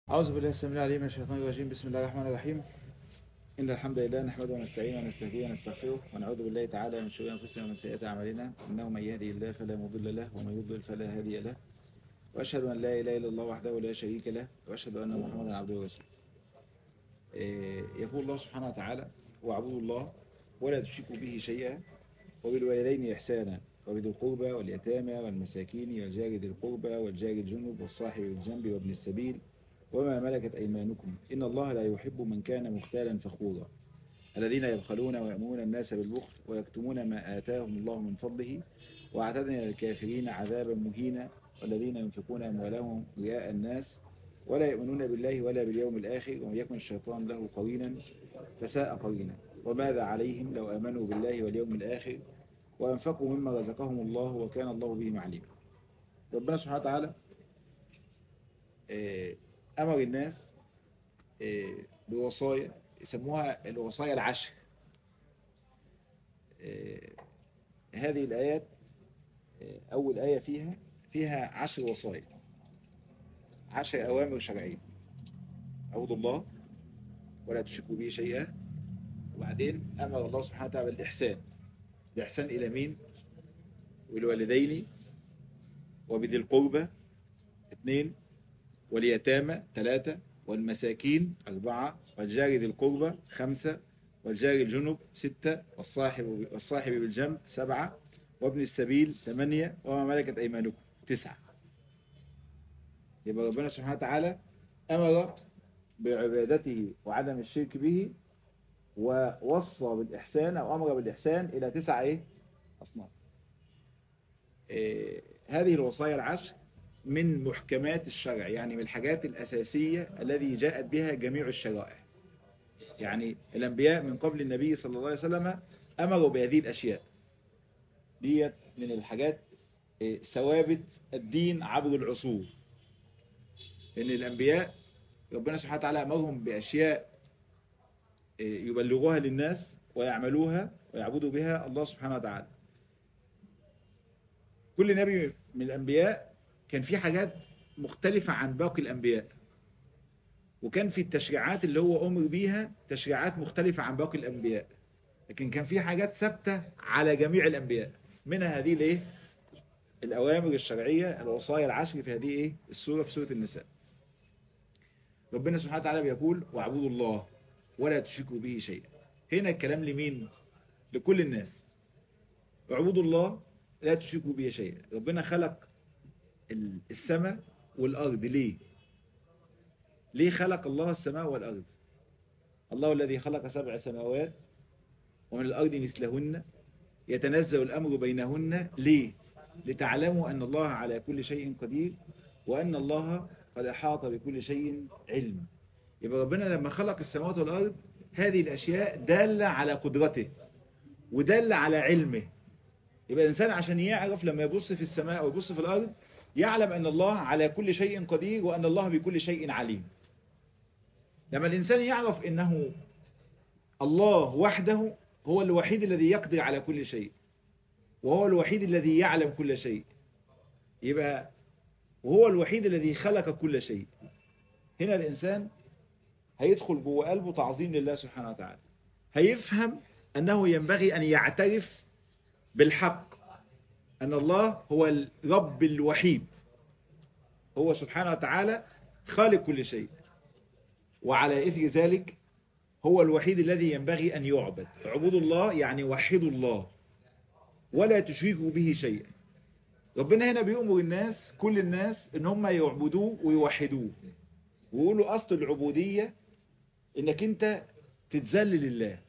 أعوذ بالله السميع العليم من الشيطان الرجيم بسم الله الرحمن الرحيم إن الحمد لله نحمده ونستعينه ونستهديه ونستغفره ونعوذ بالله تعالى من شرور أنفسنا ومن سيئات أعمالنا إنه من يهدي الله فلا مضل له ومن يضلل فلا هادي له وأشهد أن لا إله إلا الله وحده لا شريك له وأشهد أن محمدا عبده ورسوله إيه، يقول الله سبحانه وتعالى واعبدوا الله ولا تشركوا به شيئا وبالوالدين إحسانا وبذي القربى واليتامى والمساكين والجار ذي القربى والجار الجنب والصاحب بالجنب وابن السبيل وما ملكت أيمانكم إن الله لا يحب من كان مختالا فخورا الذين يبخلون ويأمرون الناس بالبخل ويكتمون ما آتاهم الله من فضله واعتدنا للكافرين عذابا مهينا والذين ينفقون أموالهم رياء الناس ولا يؤمنون بالله ولا باليوم الآخر ومن يكن الشيطان له قرينا فساء قرينا وماذا عليهم لو آمنوا بالله واليوم الآخر وأنفقوا مما رزقهم الله وكان الله بهم عليما ربنا سبحانه وتعالى آه، أمر الناس آه، بوصايا يسموها الوصايا العشر آه، هذه الآيات آه، أول آية فيها فيها عشر وصايا عشر أوامر شرعية أعبدوا الله ولا تشركوا به شيئا وبعدين أمر الله سبحانه وتعالى بالإحسان الإحسان إلى مين والوالدين وبذي القربى اثنين واليتامى ثلاثة والمساكين أربعة والجار ذي القربى خمسة والجار الجنب ستة والصاحب, والصاحب بالجنب سبعة وابن السبيل ثمانية وما ملكت أيمانكم تسعة يبقى ربنا سبحانه وتعالى أمر بعبادته وعدم الشرك به ووصى بالإحسان أو أمر بالإحسان إلى تسعة إيه؟ أصناف إيه هذه الوصايا العشر من محكمات الشرع يعني من الحاجات الأساسية الذي جاءت بها جميع الشرائع يعني الأنبياء من قبل النبي صلى الله عليه وسلم أمروا بهذه الأشياء ديت من الحاجات إيه، ثوابت الدين عبر العصور لأن الأنبياء ربنا سبحانه وتعالى أمرهم بأشياء إيه، يبلغوها للناس ويعملوها ويعبدوا بها الله سبحانه وتعالى كل نبي من الأنبياء كان في حاجات مختلفة عن باقي الأنبياء وكان في التشريعات اللي هو أمر بيها تشريعات مختلفة عن باقي الأنبياء لكن كان في حاجات ثابتة على جميع الأنبياء منها هذه الايه الأوامر الشرعية الوصايا العشر في هذه ايه السورة في سورة النساء ربنا سبحانه وتعالى بيقول واعبدوا الله ولا تشركوا به شيئا هنا الكلام لمين لكل الناس اعبدوا الله لا تشركوا به شيئا ربنا خلق السماء والأرض ليه ليه خلق الله السماء والأرض الله الذي خلق سبع سماوات ومن الأرض مثلهن يتنزل الأمر بينهن ليه لتعلموا أن الله على كل شيء قدير وأن الله قد أحاط بكل شيء علم يبقى ربنا لما خلق السماوات والأرض هذه الأشياء دالة على قدرته ودالة على علمه يبقى الإنسان عشان يعرف لما يبص في السماء ويبص في الأرض يعلم أن الله على كل شيء قدير وأن الله بكل شيء عليم لما الإنسان يعرف أنه الله وحده هو الوحيد الذي يقدر على كل شيء وهو الوحيد الذي يعلم كل شيء يبقى وهو الوحيد الذي خلق كل شيء هنا الإنسان هيدخل جوه قلبه تعظيم لله سبحانه وتعالى هيفهم أنه ينبغي أن يعترف بالحق أن الله هو الرب الوحيد هو سبحانه وتعالى خالق كل شيء وعلى إثر ذلك هو الوحيد الذي ينبغي أن يعبد عبودوا الله يعني وحدوا الله ولا تشركوا به شيئا ربنا هنا بيأمر الناس كل الناس ان هم يعبدوه ويوحدوه ويقولوا أصل العبودية انك انت تتذلل لله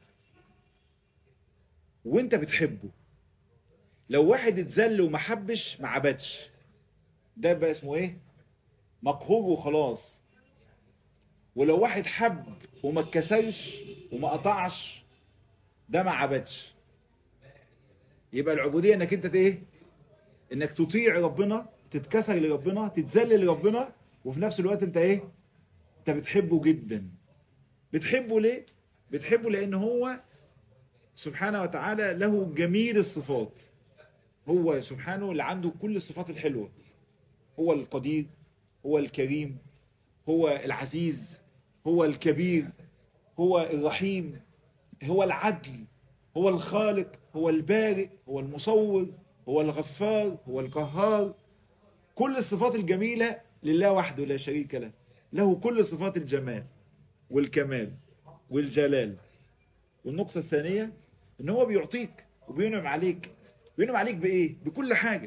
وانت بتحبه لو واحد اتذل وما حبش ما عبدش ده بقى اسمه ايه مقهور وخلاص ولو واحد حب وما اتكسرش وما قطعش ده ما عبدش يبقى العبودية انك انت ايه انك تطيع ربنا تتكسر لربنا تتذلل لربنا وفي نفس الوقت انت ايه انت بتحبه جدا بتحبه ليه بتحبه لان هو سبحانه وتعالى له جميل الصفات هو سبحانه اللي عنده كل الصفات الحلوة هو القدير هو الكريم هو العزيز هو الكبير هو الرحيم هو العدل هو الخالق هو البارئ هو المصور هو الغفار هو القهار كل الصفات الجميلة لله وحده لا شريك له له كل صفات الجمال والكمال والجلال والنقطة الثانية ان هو بيعطيك وبينعم عليك بينعم عليك بايه بكل حاجة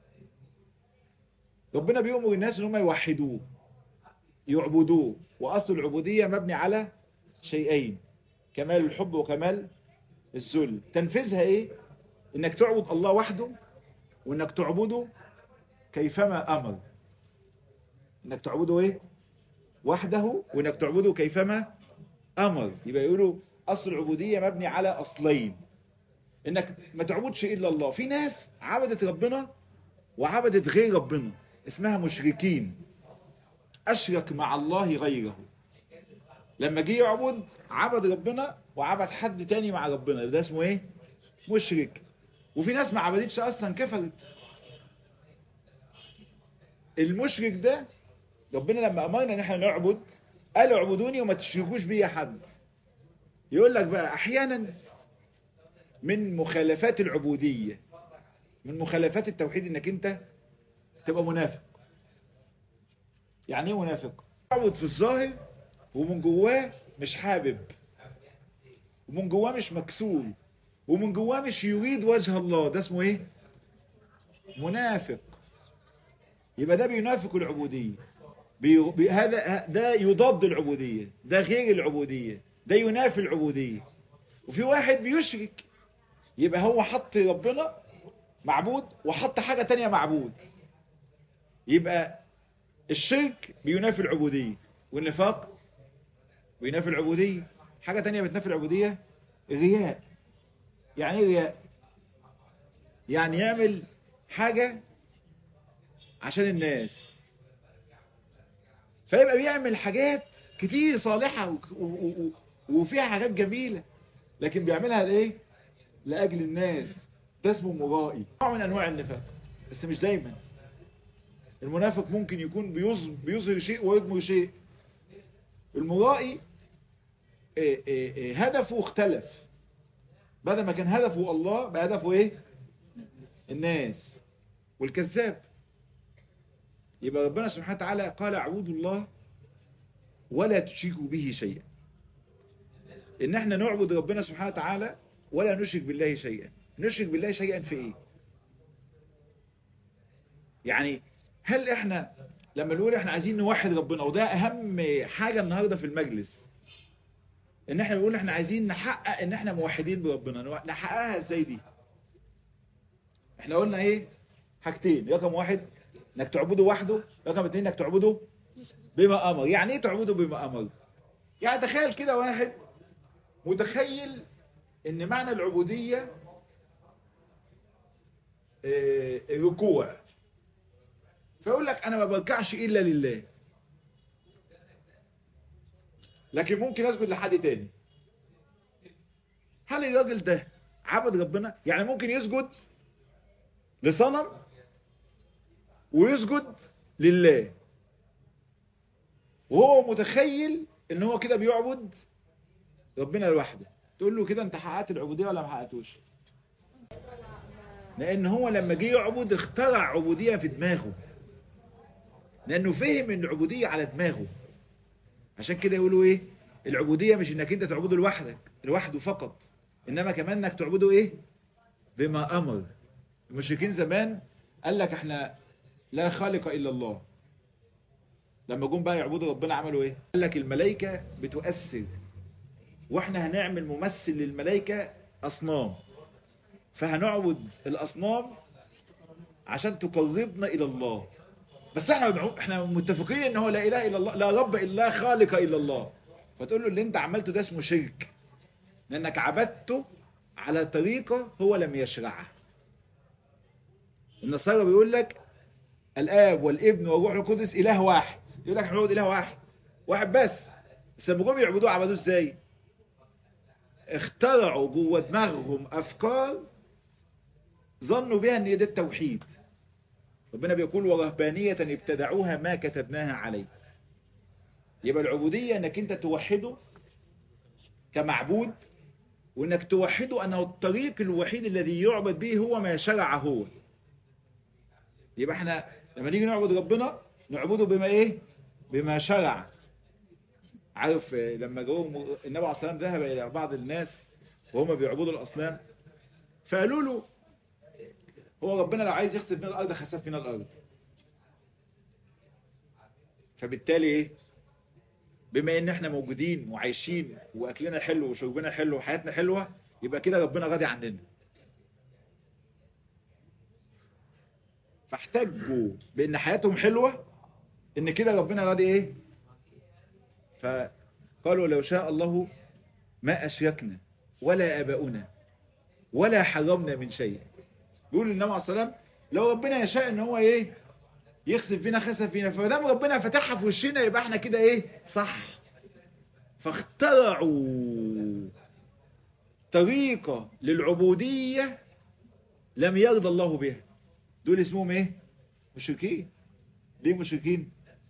ربنا بيؤمر الناس ان هم يوحدوه يعبدوه واصل العبودية مبني على شيئين كمال الحب وكمال الذل تنفيذها ايه انك تعبد الله وحده وانك تعبده كيفما امر انك تعبده ايه وحده وانك تعبده كيفما امر يبقى يقولوا اصل العبودية مبني على اصلين انك ما تعبدش الا الله في ناس عبدت ربنا وعبدت غير ربنا اسمها مشركين اشرك مع الله غيره لما جه يعبد عبد ربنا وعبد حد تاني مع ربنا ده اسمه ايه مشرك وفي ناس ما عبدتش اصلا كفرت المشرك ده ربنا لما امرنا ان احنا نعبد قال اعبدوني وما تشركوش بي حد يقول لك بقى احيانا من مخالفات العبودية من مخالفات التوحيد انك انت تبقى منافق يعني ايه منافق تعبد في الظاهر ومن جواه مش حابب ومن جواه مش مكسور ومن جواه مش يريد وجه الله ده اسمه ايه منافق يبقى ده بينافق العبودية بي... بي... هذا ده يضاد العبودية ده غير العبودية ده ينافي العبودية وفي واحد بيشرك يبقى هو حط ربنا معبود وحط حاجة تانية معبود يبقى الشرك بينافي العبودية والنفاق بينافي العبودية حاجة تانية بتنافي العبودية الرياء يعني ايه رياء يعني يعمل حاجة عشان الناس فيبقى بيعمل حاجات كتير صالحة وفيها حاجات جميلة لكن بيعملها لإيه لأجل الناس ده اسمه مرائي نوع من أنواع النفاق بس مش دايما المنافق ممكن يكون بيظهر شيء ويضمر شيء المرائي إيه إيه إيه هدفه اختلف بدل ما كان هدفه الله بقى هدفه ايه الناس والكذاب يبقى ربنا سبحانه وتعالى قال اعبدوا الله ولا تشركوا به شيئا ان احنا نعبد ربنا سبحانه وتعالى ولا نشرك بالله شيئا نشرك بالله شيئا في ايه يعني هل احنا لما نقول احنا عايزين نوحد ربنا وده اهم حاجة النهاردة في المجلس ان احنا نقول احنا عايزين نحقق ان احنا موحدين بربنا نحققها ازاي دي احنا قلنا ايه حاجتين رقم واحد انك تعبده وحده رقم اتنين انك تعبده بما امر يعني ايه تعبده بما امر يعني تخيل كده واحد متخيل ان معنى العبودية اه الركوع فيقول لك انا ما بركعش الا لله لكن ممكن اسجد لحد تاني هل الراجل ده عبد ربنا يعني ممكن يسجد لصنم ويسجد لله وهو متخيل ان هو كده بيعبد ربنا لوحده تقول له كده انت حققت العبودية ولا ما حققتوش لان هو لما جه يعبد اخترع عبودية في دماغه لانه فهم ان العبودية على دماغه عشان كده يقولوا ايه العبودية مش انك انت تعبده لوحدك لوحده فقط انما كمان انك تعبده ايه بما امر المشركين زمان قال لك احنا لا خالق الا الله لما جم بقى يعبدوا ربنا عملوا ايه قال لك الملائكة بتؤثر واحنا هنعمل ممثل للملائكة اصنام فهنعبد الاصنام عشان تقربنا الى الله بس احنا احنا متفقين ان هو لا اله الا الله لا رب الا خالق الا الله فتقول له اللي انت عملته ده اسمه شرك لانك عبدته على طريقة هو لم يشرعها النصارى بيقول لك الاب والابن والروح القدس اله واحد يقول لك احنا اله واحد واحد بس بس لما جم يعبدوه عبدوه ازاي اخترعوا جوه دماغهم افكار ظنوا بها ان ده التوحيد ربنا بيقول ورهبانية ابتدعوها ما كتبناها عليه يبقى العبودية انك انت توحده كمعبود وانك توحده انه الطريق الوحيد الذي يعبد به هو ما شرع هو يبقى احنا لما نيجي نعبد ربنا نعبده بما ايه بما شرع عارف لما جاءوا النبي عليه الصلاه والسلام ذهب الى بعض الناس وهم بيعبدوا الاصنام فقالوا له هو ربنا لو عايز يخسف من الارض خسف من الارض فبالتالي ايه بما ان احنا موجودين وعايشين واكلنا حلو وشربنا حلو وحياتنا حلوه يبقى كده ربنا راضي عننا فاحتجوا بان حياتهم حلوه ان كده ربنا راضي ايه فقالوا لو شاء الله ما اشركنا ولا اباؤنا ولا حرمنا من شيء بيقول النبي عليه الصلاه والسلام لو ربنا يشاء ان هو ايه يخسف فينا خسف فينا فدام ربنا فتحها في وشنا يبقى احنا كده ايه صح فاخترعوا طريقة للعبودية لم يرضى الله بها دول اسمهم ايه مشركين ليه مشركين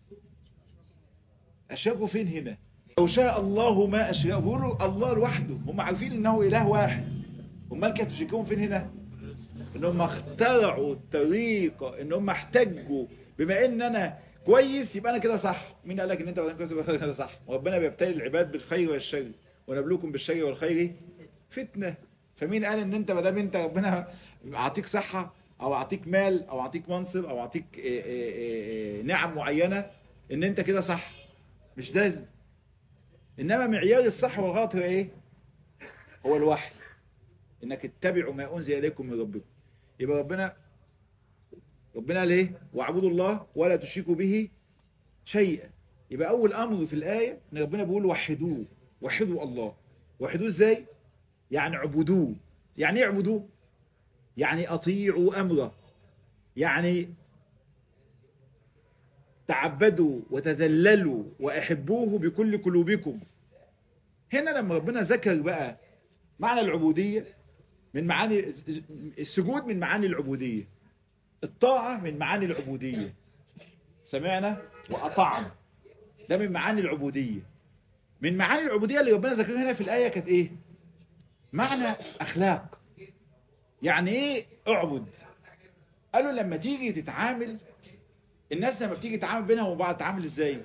اشركوا فين هنا لو شاء الله ما اشركوا بيقولوا الله لوحده هم عارفين انه اله واحد امال كانت تشركون فين هنا ان هم اخترعوا طريقة ان هم احتجوا بما ان انا كويس يبقى انا كده صح مين قال لك ان انت بعدين كويس يبقى كده صح وربنا بيبتلي العباد بالخير والشر ونبلوكم بالشر والخير فتنة فمين قال ان انت ما دام انت ربنا اعطيك صحة او اعطيك مال او اعطيك منصب او اعطيك إيه إيه إيه نعم معينة ان انت كده صح مش لازم انما معيار الصح والغلط هو ايه هو الوحي انك اتبعوا ما انزل اليكم من ربكم يبقى ربنا ربنا قال ايه واعبدوا الله ولا تشركوا به شيئا يبقى اول امر في الايه ان ربنا بيقول وحدوه وحدوا الله وحدوه ازاي يعني اعبدوه يعني ايه اعبدوه يعني اطيعوا امره يعني تعبدوا وتذللوا واحبوه بكل قلوبكم هنا لما ربنا ذكر بقى معنى العبوديه من معاني السجود من معاني العبوديه الطاعة من معاني العبودية سمعنا وأطعنا ده من معاني العبودية من معاني العبودية اللي ربنا ذكرها هنا في الآية كانت إيه معنى أخلاق يعني إيه أعبد قالوا لما تيجي تتعامل الناس لما بتيجي تتعامل بينها وبعض تتعامل إزاي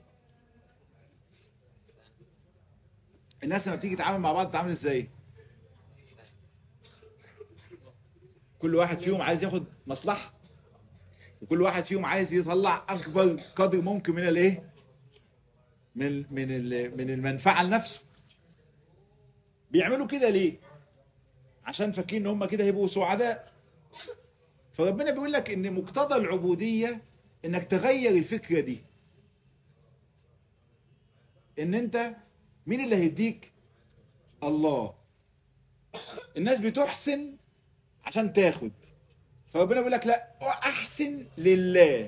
الناس لما بتيجي تتعامل مع بعض تتعامل إزاي كل واحد فيهم عايز ياخد مصلحة وكل واحد فيهم عايز يطلع اكبر قدر ممكن من الايه من من من المنفعه لنفسه بيعملوا كده ليه عشان فاكرين ان هم كده هيبقوا سعداء فربنا بيقول لك ان مقتضى العبوديه انك تغير الفكره دي ان انت مين اللي هيديك الله الناس بتحسن عشان تاخد فربنا بيقول لك لا احسن لله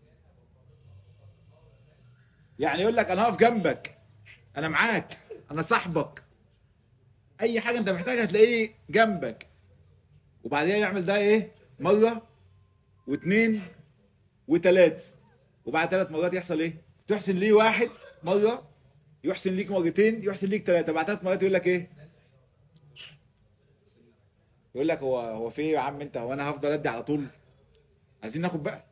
يعني يقول لك انا هقف جنبك انا معاك انا صاحبك اي حاجة انت محتاجها هتلاقيني جنبك وبعدين يعمل ده ايه مرة واثنين وثلاث وبعد ثلاث مرات يحصل ايه تحسن ليه واحد مرة يحسن ليك مرتين يحسن ليك ثلاثة بعد ثلاث مرات يقول لك ايه يقول لك هو هو في ايه يا عم انت هو انا هفضل ادي على طول عايزين ناخد بقى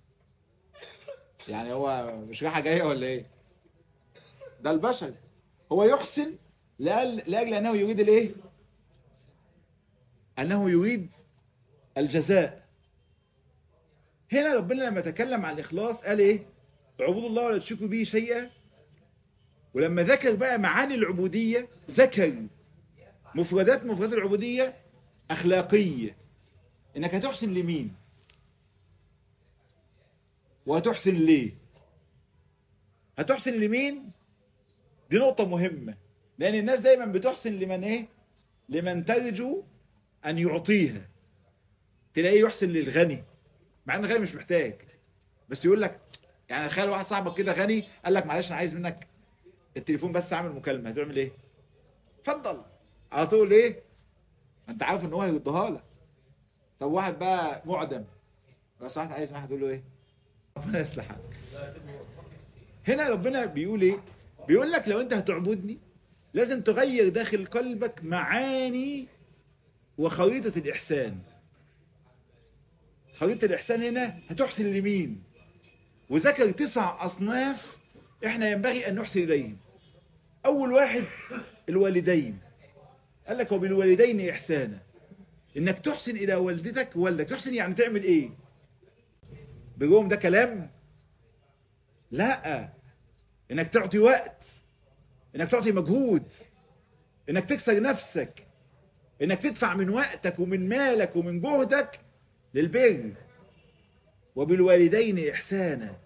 يعني هو مش رايحه جايه ولا ايه ده البشر هو يحسن لاجل انه يريد الايه انه يريد الجزاء هنا ربنا لما تكلم عن الاخلاص قال ايه اعبدوا الله ولا تشركوا به شيئا ولما ذكر بقى معاني العبوديه ذكر مفردات مفردات العبوديه أخلاقية إنك هتحسن لمين وهتحسن ليه هتحسن لمين دي نقطة مهمة لأن الناس دايما بتحسن لمن إيه لمن ترجو أن يعطيها تلاقيه يحسن للغني مع أن الغني مش محتاج بس يقول لك يعني تخيل واحد صاحبك كده غني قال لك معلش أنا عايز منك التليفون بس أعمل مكالمة هتعمل إيه اتفضل على طول إيه انت عارف ان هو هيردها لك طب واحد بقى معدم بس واحد عايز واحد يقول له ايه ربنا يصلحك هنا ربنا بيقول ايه بيقول لك لو انت هتعبدني لازم تغير داخل قلبك معاني وخريطة الإحسان خريطة الإحسان هنا هتحسن لمين وذكر تسع أصناف احنا ينبغي أن نحسن إليهم أول واحد الوالدين قال لك وبالوالدين إحسانا إنك تحسن إلى والدتك ووالدك تحسن يعني تعمل إيه بجوم ده كلام لا إنك تعطي وقت إنك تعطي مجهود إنك تكسر نفسك إنك تدفع من وقتك ومن مالك ومن جهدك للبر وبالوالدين إحسانا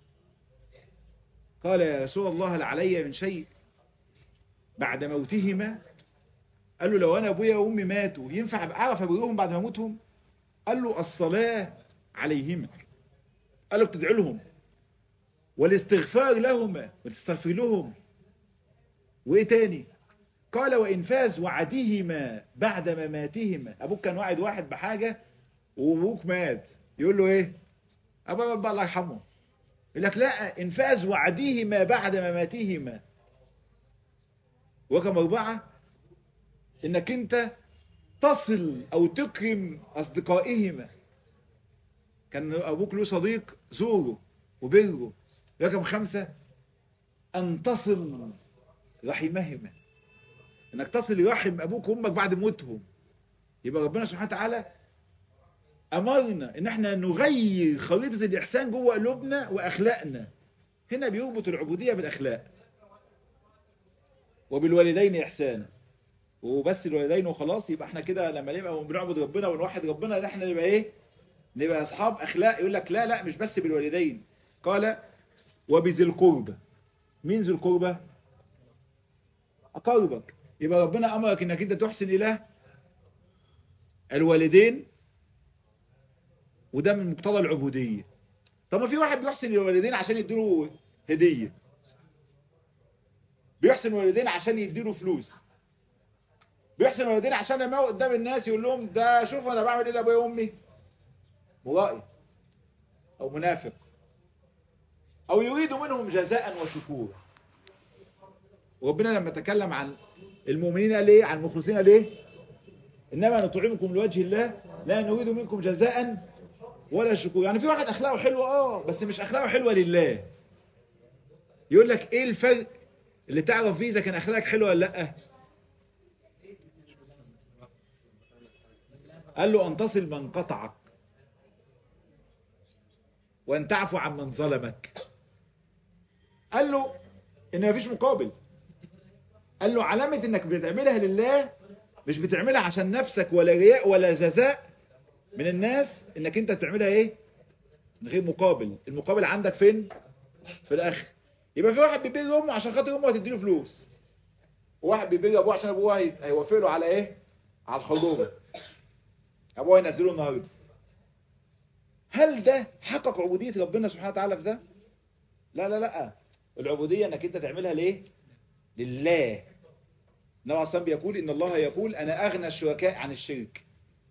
قال يا رسول الله هل علي من شيء بعد موتهما قال له لو أنا أبويا وأمي ماتوا ينفع أعرف أبرهم بعد ما أموتهم قال له الصلاة عليهما قال له بتدعو لهم والاستغفار لهما وتستغفر لهم وإيه تاني قال وإنفاذ وعدهما بعد مماتهما أبوك كان وعد واحد بحاجة وأبوك مات يقول له إيه أبا بقى الله يرحمه يقول لك لا إنفاذ وعدهما بعد مماتهما وكم أربعة إنك أنت تصل أو تكرم أصدقائهما كان أبوك له صديق زوره وبره رقم خمسة أن تصل رحمهما انك تصل رحم ابوك وامك بعد موتهم يبقى ربنا سبحانه وتعالى امرنا ان احنا نغير خريطة الاحسان جوه قلوبنا واخلاقنا هنا بيربط العبودية بالاخلاق وبالوالدين احسانا وبس الوالدين وخلاص يبقى احنا كده لما نبقى بنعبد ربنا ونوحد ربنا احنا نبقى ايه نبقى اصحاب اخلاق يقول لك لا لا مش بس بالوالدين قال وبذي القربى مين ذي القربى اقاربك يبقى ربنا امرك انك انت تحسن الى الوالدين وده من مقتضى العبودية طب ما في واحد بيحسن الوالدين عشان يديله هدية بيحسن الوالدين عشان يديله فلوس بيحسن الوالدين عشان لما قدام الناس يقول لهم ده شوفوا انا بعمل ايه لابويا وامي مرائي او منافق او يريد منهم جزاء وشكورا وربنا لما تكلم عن المؤمنين قال ايه عن المخلصين قال ايه انما نطعمكم لوجه الله لا نريد منكم جزاء ولا شكور يعني في واحد اخلاقه حلوه اه بس مش اخلاقه حلوه لله يقول لك ايه الفرق اللي تعرف فيه اذا كان اخلاقك حلوه ولا لا قال له ان تصل من قطعك وان تعفو عن من ظلمك قال له ان مفيش مقابل قال له علامة انك بتعملها لله مش بتعملها عشان نفسك ولا رياء ولا جزاء من الناس انك انت بتعملها ايه من غير مقابل المقابل عندك فين في الاخر يبقى في واحد بيبيع امه عشان خاطر امه هتديله فلوس وواحد بيبيع ابوه عشان ابوه هيوافق له على ايه على الخضوبه ابوه هينزله النهارده هل ده حقق عبودية ربنا سبحانه وتعالى في ده لا لا لا العبودية انك انت تعملها ليه لله النبي عليه بيقول إن الله يقول أنا أغنى الشركاء عن الشرك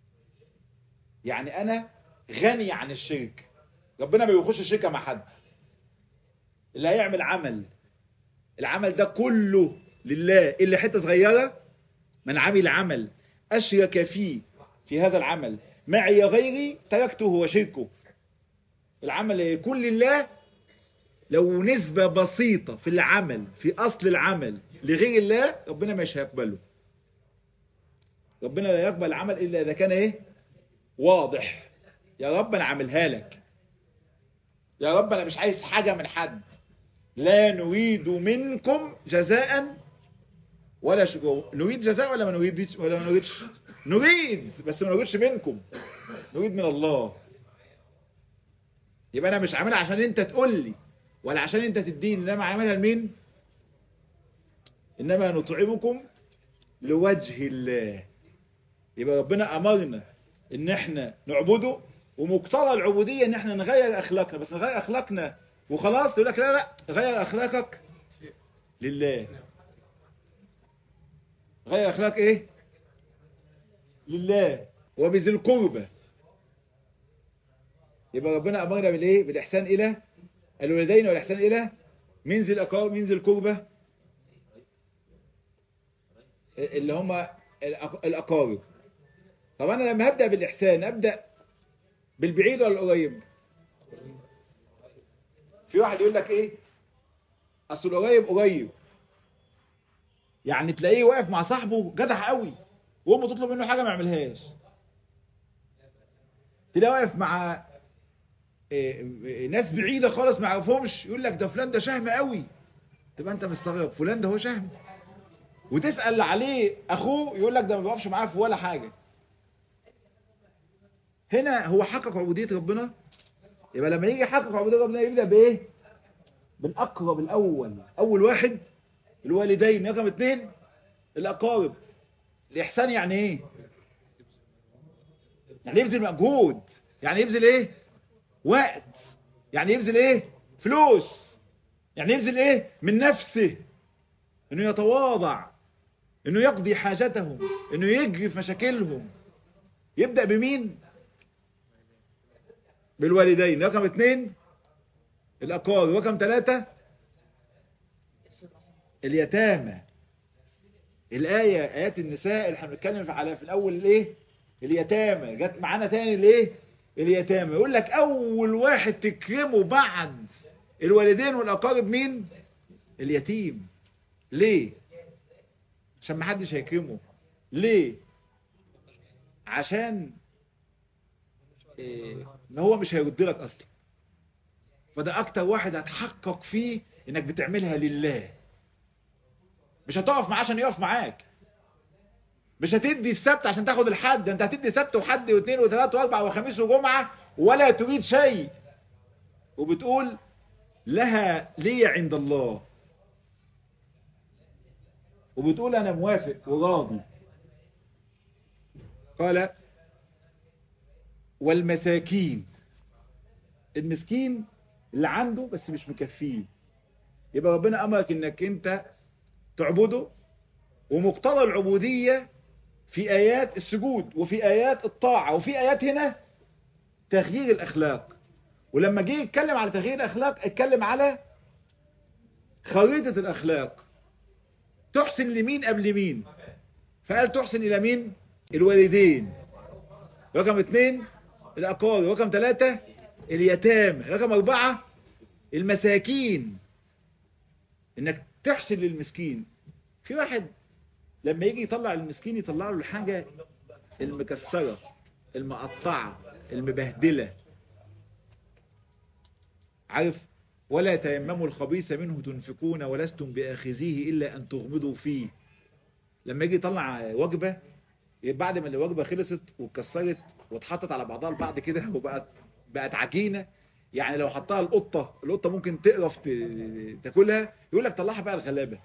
يعني أنا غني عن الشرك ربنا ما بيخش الشركة مع حد اللي هيعمل عمل العمل ده كله لله إلا حتة صغيرة من عمل عمل أشرك فيه في هذا العمل معي غيري تركته وشركه العمل يكون لله لو نسبة بسيطة في العمل في أصل العمل لغير الله ربنا مش هيقبله ربنا لا يقبل العمل إلا إذا كان إيه واضح يا رب أنا عاملها لك يا رب أنا مش عايز حاجة من حد لا نريد منكم جزاء ولا شكر نريد جزاء ولا ما نريدش ولا ما نريدش نريد بس ما نريدش منكم نريد من الله يبقى انا مش عاملها عشان انت تقول لي ولا عشان انت تديني انما عاملها لمين انما نطعمكم لوجه الله يبقى ربنا امرنا ان احنا نعبده ومقتضى العبودية ان احنا نغير اخلاقنا بس نغير اخلاقنا وخلاص يقول لك لا لا غير اخلاقك لله غير اخلاق ايه لله وبذي القربى يبقى ربنا امرنا بالايه بالاحسان الى الوالدين والاحسان الى مين ذي الأقارب مين ذي القربة اللي هم الأق- الأقارب طب أنا لما هبدأ بالإحسان أبدأ بالبعيد ولا القريب في واحد يقول لك إيه أصل القريب قريب يعني تلاقيه واقف مع صاحبه جدع قوي وامه تطلب منه حاجه ما يعملهاش تلاقيه واقف مع إيه، إيه، ناس بعيده خالص ما يعرفهمش يقول لك ده فلان ده شهم قوي تبقى انت مستغرب فلان ده هو شهم وتسال عليه اخوه يقول لك ده ما بيقفش معاه في ولا حاجه هنا هو حقق عبوديه ربنا يبقى لما يجي يحقق عبوديه ربنا يبدا بايه بالاقرب الاول اول واحد الوالدين رقم اثنين الاقارب الاحسان يعني ايه يعني يبذل مجهود يعني يبذل ايه وقت يعني يبذل ايه فلوس يعني يبذل ايه من نفسه انه يتواضع انه يقضي حاجتهم انه يجري في مشاكلهم يبدأ بمين بالوالدين رقم اثنين الاقارب رقم ثلاثة اليتامى الآية آيات النساء اللي احنا بنتكلم على في الأول الايه اليتامى جت معانا تاني الايه اليتامى يقول لك أول واحد تكرمه بعد الوالدين والأقارب مين اليتيم ليه عشان ما حدش هيكرمه ليه عشان إيه ما هو مش هيرد لك اصلا فده اكتر واحد هتحقق فيه انك بتعملها لله مش هتقف معاه عشان يقف معاك مش هتدي السبت عشان تاخد الحد ده انت هتدي سبت وحد واثنين وثلاثة واربع وخميس وجمعة ولا تريد شيء وبتقول لها لي عند الله وبتقول انا موافق وراضي قال والمساكين المسكين اللي عنده بس مش مكفيه يبقى ربنا امرك انك انت تعبده ومقتضى العبودية في ايات السجود وفي ايات الطاعة وفي ايات هنا تغيير الاخلاق ولما جه يتكلم على تغيير الاخلاق اتكلم على خريطة الاخلاق تحسن لمين قبل مين فقال تحسن الى مين الوالدين رقم اثنين الاقارب رقم ثلاثة اليتامى رقم اربعة المساكين انك تحسن للمسكين في واحد لما يجي يطلع المسكين يطلع له الحاجة المكسرة المقطعة المبهدلة عارف ولا تيمموا الخبيث منه تنفقون ولستم بآخذيه إلا أن تغمضوا فيه لما يجي يطلع وجبة بعد ما الوجبة خلصت واتكسرت واتحطت على بعضها البعض كده وبقت بقت عجينة يعني لو حطها القطة القطة ممكن تقرف تاكلها يقول لك طلعها بقى الغلابة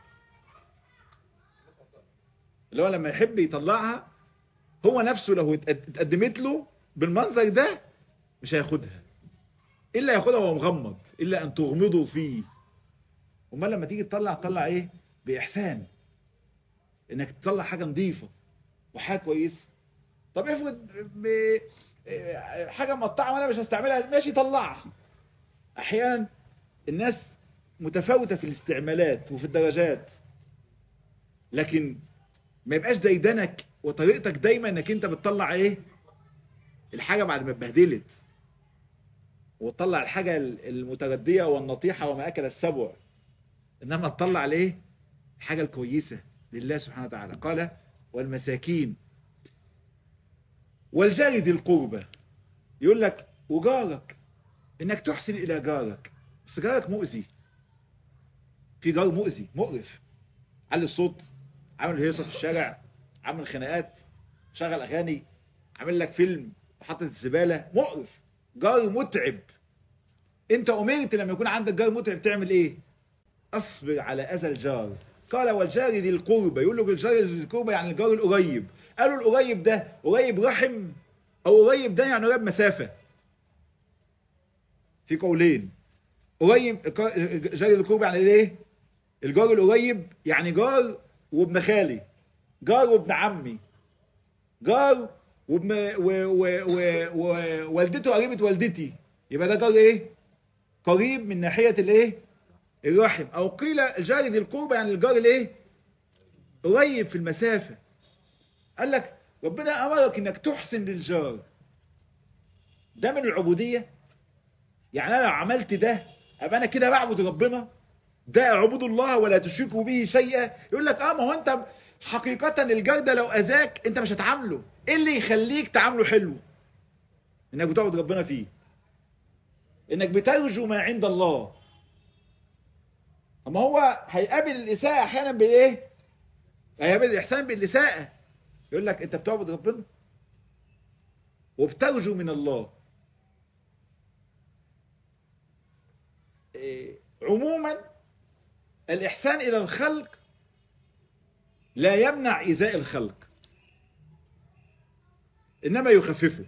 اللي هو لما يحب يطلعها هو نفسه لو اتقدمت له بالمنظر ده مش هياخدها إلا ياخدها وهو مغمض إلا أن تغمضوا فيه امال لما تيجي تطلع تطلع إيه بإحسان إنك تطلع حاجة نظيفة وحاجة كويسة طب افرض ب... حاجة مقطعة وأنا مش هستعملها ماشي طلعها أحيانا الناس متفاوتة في الاستعمالات وفي الدرجات لكن ما يبقاش ديدنك وطريقتك دايما انك انت بتطلع ايه الحاجة بعد ما اتبهدلت وتطلع الحاجة المتردية والنطيحة وما أكل السبع إنما تطلع ليه الحاجة الكويسة لله سبحانه وتعالى قال والمساكين والجار ذي القربة يقول لك وجارك إنك تحسن إلى جارك بس جارك مؤذي في جار مؤذي مقرف علي الصوت عامل هيصة في الشارع عامل خناقات شغل أغاني عامل لك فيلم وحطت الزبالة مقرف جار متعب انت امرت لما يكون عندك جار متعب تعمل ايه اصبر على اذى الجار قال والجار ذي القربة يقول له الجار ذي القربة يعني الجار القريب قالوا القريب ده قريب رحم او قريب ده يعني قريب مسافة في قولين قريب جار ذي القربة يعني ايه الجار القريب يعني جار وابن خالي جار وابن عمي جار وابن ووالدته قريبة والدتي يبقى ده جار ايه قريب من ناحية الايه الرحم او قيل الجار ذي القربى يعني الجار الايه قريب في المسافة قال لك ربنا امرك انك تحسن للجار ده من العبودية يعني انا لو عملت ده ابقى انا كده بعبد ربنا ده اعبدوا الله ولا تشركوا به شيئا يقول لك اه ما هو انت حقيقة الجار ده لو اذاك انت مش هتعامله ايه اللي يخليك تعامله حلو انك بتعبد ربنا فيه انك بترجو ما عند الله اما هو هيقابل الاساءة احيانا بالايه هيقابل الاحسان بالاساءة يقول لك انت بتعبد ربنا وبترجو من الله إيه عموما الإحسان إلى الخلق لا يمنع إيذاء الخلق إنما يخففه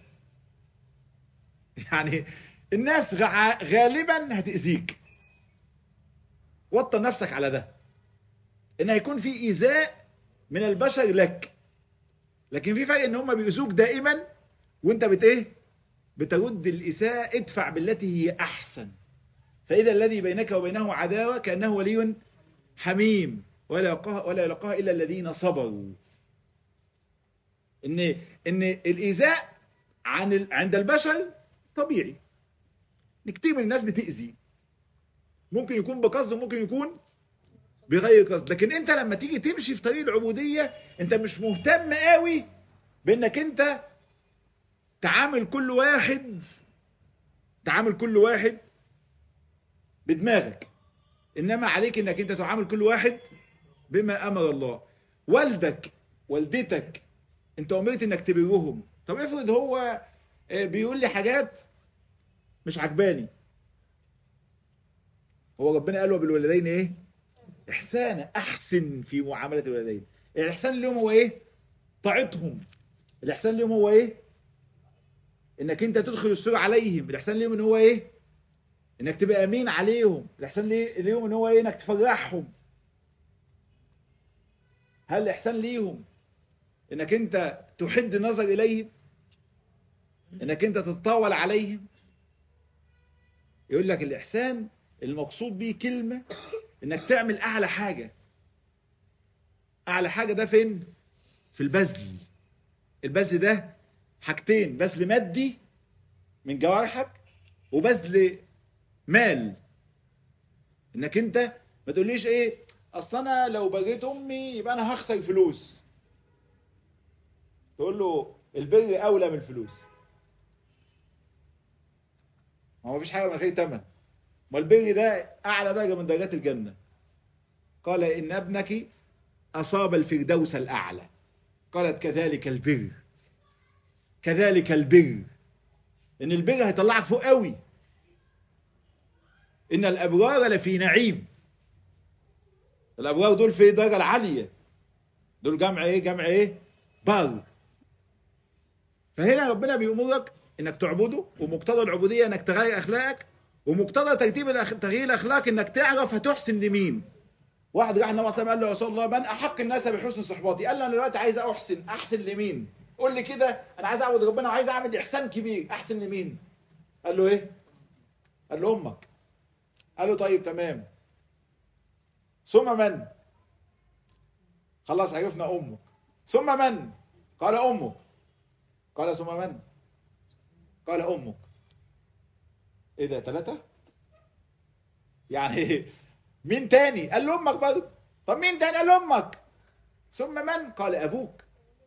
يعني الناس غالبا هتأذيك وطن نفسك على ده إن هيكون في إيذاء من البشر لك لكن في فرق إن هم بيؤذوك دائما وانت بت ايه بترد الإساءة ادفع بالتي هي أحسن فإذا الذي بينك وبينه عداوة كأنه ولي حميم ولا يلقاها, ولا يلقاها إلا الذين صبروا إن, إن الإيذاء عن عند البشر طبيعي كتير من الناس بتأذي ممكن يكون بقصد وممكن يكون بغير قصد لكن انت لما تيجي تمشي في طريق العبودية انت مش مهتم قوي بانك انت تعامل كل واحد تعامل كل واحد بدماغك انما عليك انك انت تعامل كل واحد بما امر الله والدك والدتك انت امرت انك تبرهم طب افرض هو بيقول لي حاجات مش عجباني هو ربنا قال بالوالدين ايه احسانا احسن في معاملة الوالدين الاحسان اليوم هو ايه طاعتهم الاحسان اليوم هو ايه انك انت تدخل السر عليهم الاحسان اليوم ان هو ايه انك تبقى امين عليهم الاحسان اليوم ان هو ايه انك تفرحهم هل الاحسان ليهم انك انت تحد النظر اليهم انك انت تتطاول عليهم يقول لك الاحسان المقصود به كلمة انك تعمل اعلى حاجة اعلى حاجة ده فين في البذل البذل ده حاجتين بذل مادي من جوارحك وبذل مال انك انت ما تقوليش ايه اصل انا لو بغيت امي يبقى انا هخسر فلوس تقول له البر اولى من الفلوس ما هو مفيش حاجه من غير ثمن ما البر ده اعلى درجه من درجات الجنه قال ان ابنك اصاب الفردوس الاعلى قالت كذلك البر كذلك البر ان البر هيطلعك فوق قوي ان الابرار لفي نعيم الابرار دول في الدرجه العاليه دول جمع ايه جمع ايه بر فهنا ربنا بيأمرك انك تعبده ومقتضى العبوديه انك تغير اخلاقك ومقتضى ترتيب الأخ... تغيير الاخلاق انك تعرف هتحسن لمين واحد راح النبي صلى الله عليه وسلم قال له يا رسول الله من احق الناس بحسن صحباتي قال له انا دلوقتي عايز احسن احسن لمين قول لي كده انا عايز اعبد ربنا وعايز اعمل احسان كبير احسن لمين قال له ايه قال له امك قال له طيب تمام ثم من خلاص عرفنا امك ثم من قال امك قال ثم من قال امك ايه ده ثلاثة يعني مين تاني قال له امك برضه طب مين تاني قال له امك ثم من قال ابوك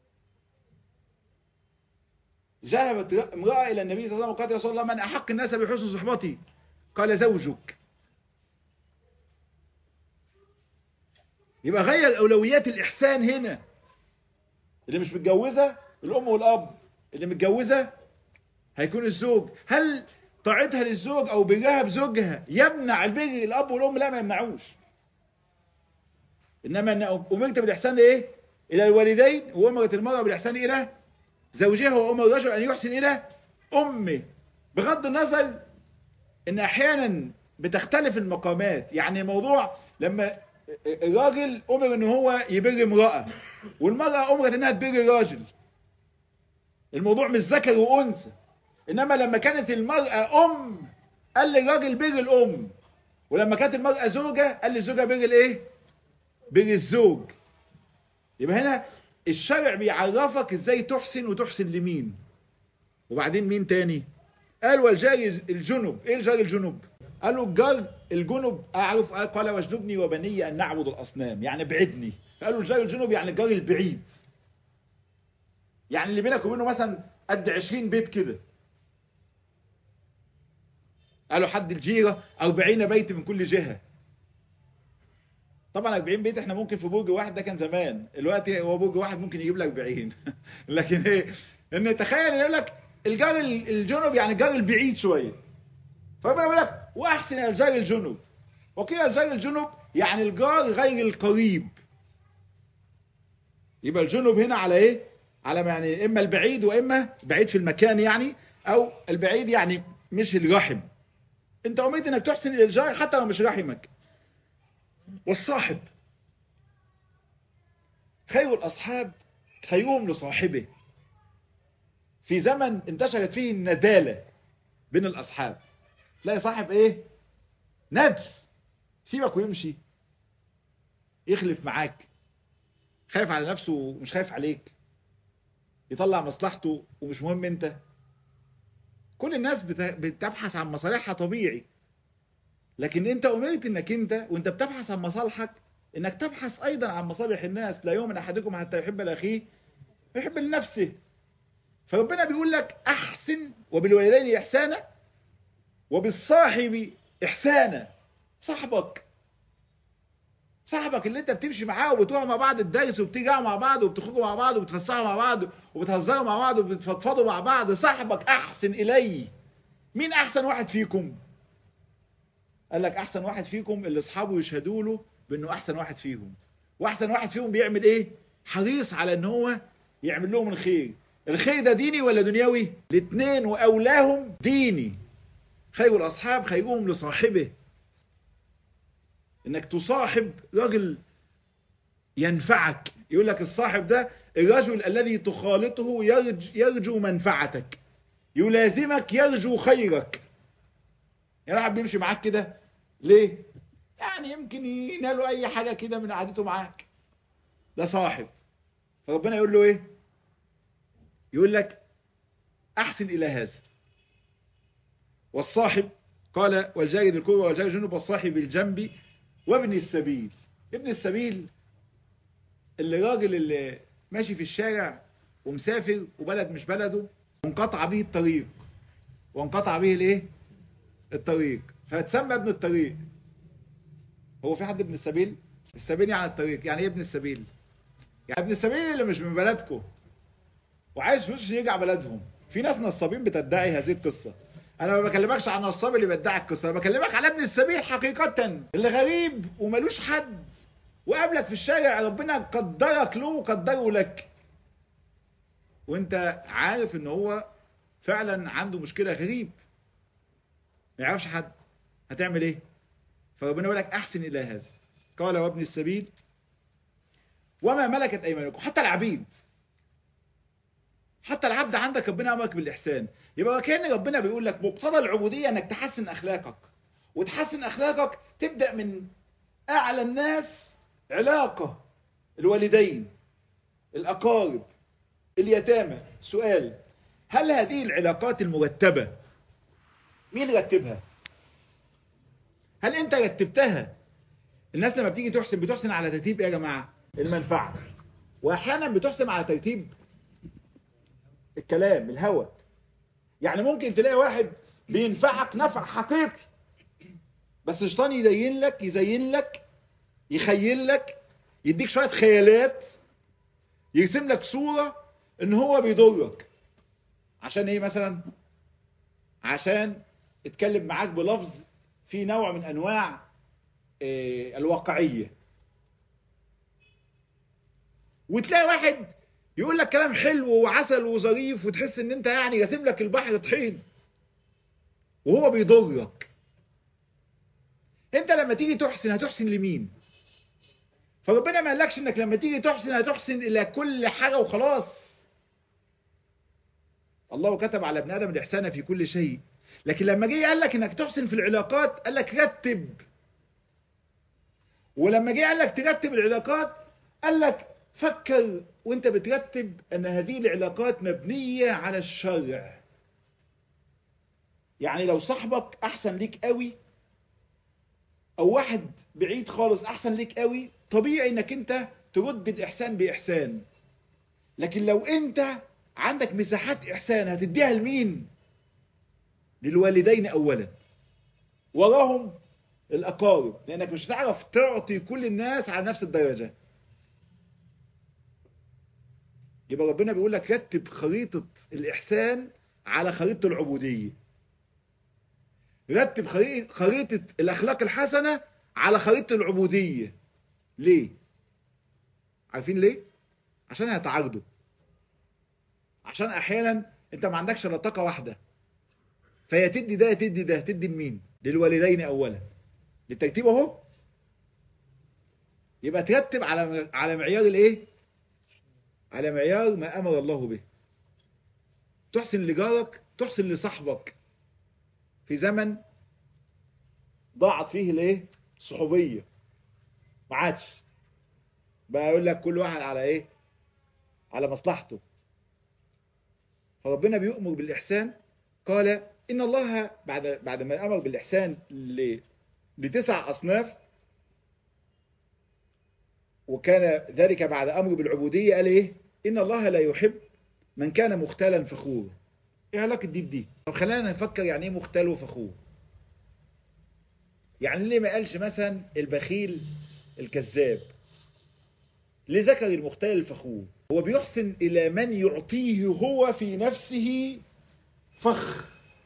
ذهبت امرأة إلى النبي صلى الله عليه وسلم وقالت يا رسول الله من أحق الناس بحسن صحبتي قال زوجك يبقى غير أولويات الإحسان هنا اللي مش متجوزة الأم والأب اللي متجوزة هيكون الزوج هل طاعتها للزوج أو برها بزوجها يمنع البر الأب والأم لا ما يمنعوش إنما أن أمرت بالإحسان لإيه إلى الوالدين وأمرت المرأة بالإحسان إلى زوجها وأمر الرجل أن يحسن إلى أمه بغض النظر إن أحيانا بتختلف المقامات يعني موضوع لما الراجل أمر إن هو يبر امرأة والمرأة أمرت إنها تبر الراجل الموضوع مش ذكر وأنثى إنما لما كانت المرأة أم قال للراجل بر الأم ولما كانت المرأة زوجة قال للزوجة بر الايه بر الزوج يبقى هنا الشرع بيعرفك ازاي تحسن وتحسن لمين وبعدين مين تاني قال والجار الجنب ايه الجار الجنب قالوا الجار الجنب اعرف قال واجنبني وبني ان نعبد الاصنام يعني ابعدني قالوا الجار الجنب يعني الجار البعيد يعني اللي بينك وبينه مثلا قد 20 بيت كده قالوا حد الجيرة 40 بيت من كل جهة طبعا 40 بيت احنا ممكن في برج واحد ده كان زمان دلوقتي هو برج واحد ممكن يجيب لك 40 لكن ايه ان تخيل ان يقول لك الجار الجنوب يعني الجار البعيد شويه فربنا يقول لك واحسن الجار الجنوب وقيل الجار الجنوب يعني الجار غير القريب يبقى الجنوب هنا على ايه على يعني اما البعيد واما بعيد في المكان يعني او البعيد يعني مش الرحم انت امرت انك تحسن الى الجار حتى لو مش رحمك والصاحب خير الاصحاب خيرهم لصاحبه في زمن انتشرت فيه الندالة بين الاصحاب تلاقي صاحب ايه ندل سيبك ويمشي يخلف معاك خايف على نفسه ومش خايف عليك يطلع مصلحته ومش مهم انت كل الناس بتبحث عن مصالحها طبيعي لكن انت امرت انك انت وانت بتبحث عن مصالحك انك تبحث ايضا عن مصالح الناس لا يؤمن احدكم حتى يحب لاخيه يحب لنفسه فربنا بيقول لك احسن وبالوالدين احسانا وبالصاحب احسانا صاحبك صاحبك اللي انت بتمشي معاه وبتروحوا مع بعض الدرس وبتيجوا مع بعض وبتخرجوا مع بعض وبتفسحوا مع بعض وبتهزروا مع بعض وبتفضفضوا مع بعض صاحبك احسن اليه مين احسن واحد فيكم قال لك احسن واحد فيكم اللي اصحابه يشهدوا له بانه احسن واحد فيهم واحسن واحد فيهم بيعمل ايه حريص على ان هو يعمل لهم الخير الخير ده ديني ولا دنيوي الاثنين واولاهم ديني خير الاصحاب خيرهم لصاحبه انك تصاحب رجل ينفعك يقول لك الصاحب ده الرجل الذي تخالطه يرج يرجو منفعتك يلازمك يرجو خيرك يعني واحد بيمشي معاك كده ليه يعني يمكن ينالوا اي حاجة كده من قعدته معاك ده صاحب فربنا يقول له ايه يقول لك احسن الى هذا والصاحب قال والجاهد الكوبة والجاهد الجنوب والصاحب بالجنب وابن السبيل ابن السبيل اللي راجل اللي ماشي في الشارع ومسافر وبلد مش بلده وانقطع به الطريق وانقطع به الايه الطريق فتسمى ابن الطريق هو في حد ابن السبيل السبيل يعني الطريق يعني ايه ابن السبيل يعني ابن السبيل اللي مش من بلدكم وعايز فلوس عشان يرجع بلدهم في ناس نصابين بتدعي هذه القصة انا ما بكلمكش عن النصاب اللي بيدعي القصة انا بكلمك على ابن السبيل حقيقة اللي غريب وملوش حد وقابلك في الشارع ربنا قدرك له وقدره لك وانت عارف ان هو فعلا عنده مشكلة غريب ما يعرفش حد هتعمل ايه فربنا يقول لك احسن الى هذا قال وابن السبيل وما ملكت ايمانكم حتى العبيد حتى العبد عندك ربنا امرك بالاحسان يبقى كان ربنا بيقول لك مقتضى العبوديه انك تحسن اخلاقك وتحسن اخلاقك تبدا من اعلى الناس علاقه الوالدين الاقارب اليتامى سؤال هل هذه العلاقات المرتبه مين رتبها هل انت رتبتها الناس لما بتيجي تحسن بتحسن على ترتيب ايه يا جماعه المنفعه واحيانا بتحسن على ترتيب الكلام الهوى يعني ممكن تلاقي واحد بينفعك نفع حقيقي بس الشيطان يزين لك يزين لك يخيل لك يديك شوية خيالات يرسم لك صورة ان هو بيضرك عشان ايه مثلا عشان اتكلم معاك بلفظ في نوع من انواع اه الواقعية وتلاقي واحد يقول لك كلام حلو وعسل وظريف وتحس ان انت يعني راسم لك البحر طحين وهو بيضرك انت لما تيجي تحسن هتحسن لمين فربنا ما قالكش انك لما تيجي تحسن هتحسن الى كل حاجة وخلاص الله كتب على ابن ادم الاحسان في كل شيء لكن لما جه قال لك انك تحسن في العلاقات قال لك رتب ولما جه قال لك ترتب العلاقات قال لك فكر وانت بترتب ان هذه العلاقات مبنية على الشرع يعني لو صاحبك احسن ليك قوي او واحد بعيد خالص احسن ليك قوي طبيعي انك انت ترد الاحسان باحسان لكن لو انت عندك مساحات احسان هتديها لمين للوالدين اولا وراهم الاقارب لانك مش هتعرف تعطي كل الناس على نفس الدرجه يبقى ربنا بيقول لك رتب خريطه الاحسان على خريطه العبوديه رتب خريطه الاخلاق الحسنه على خريطه العبوديه ليه عارفين ليه عشان هيتعارضوا عشان احيانا انت ما عندكش الا طاقه واحده فيا تدي ده يا تدي ده تدي لمين للوالدين اولا للترتيب اهو يبقى ترتب على على معيار الايه على معيار ما امر الله به تحسن لجارك تحسن لصاحبك في زمن ضاعت فيه الايه الصحوبيه ما عادش بقى يقول لك كل واحد على ايه على مصلحته فربنا بيؤمر بالإحسان قال إن الله بعد بعد ما أمر بالإحسان ل... لتسع أصناف وكان ذلك بعد أمر بالعبودية قال إيه إن الله لا يحب من كان مختالا فخورا إيه علاقة دي بدي طب خلينا نفكر يعني إيه مختال وفخور يعني ليه ما قالش مثلا البخيل الكذاب ليه ذكر المختال الفخور هو بيحسن إلى من يعطيه هو في نفسه فخر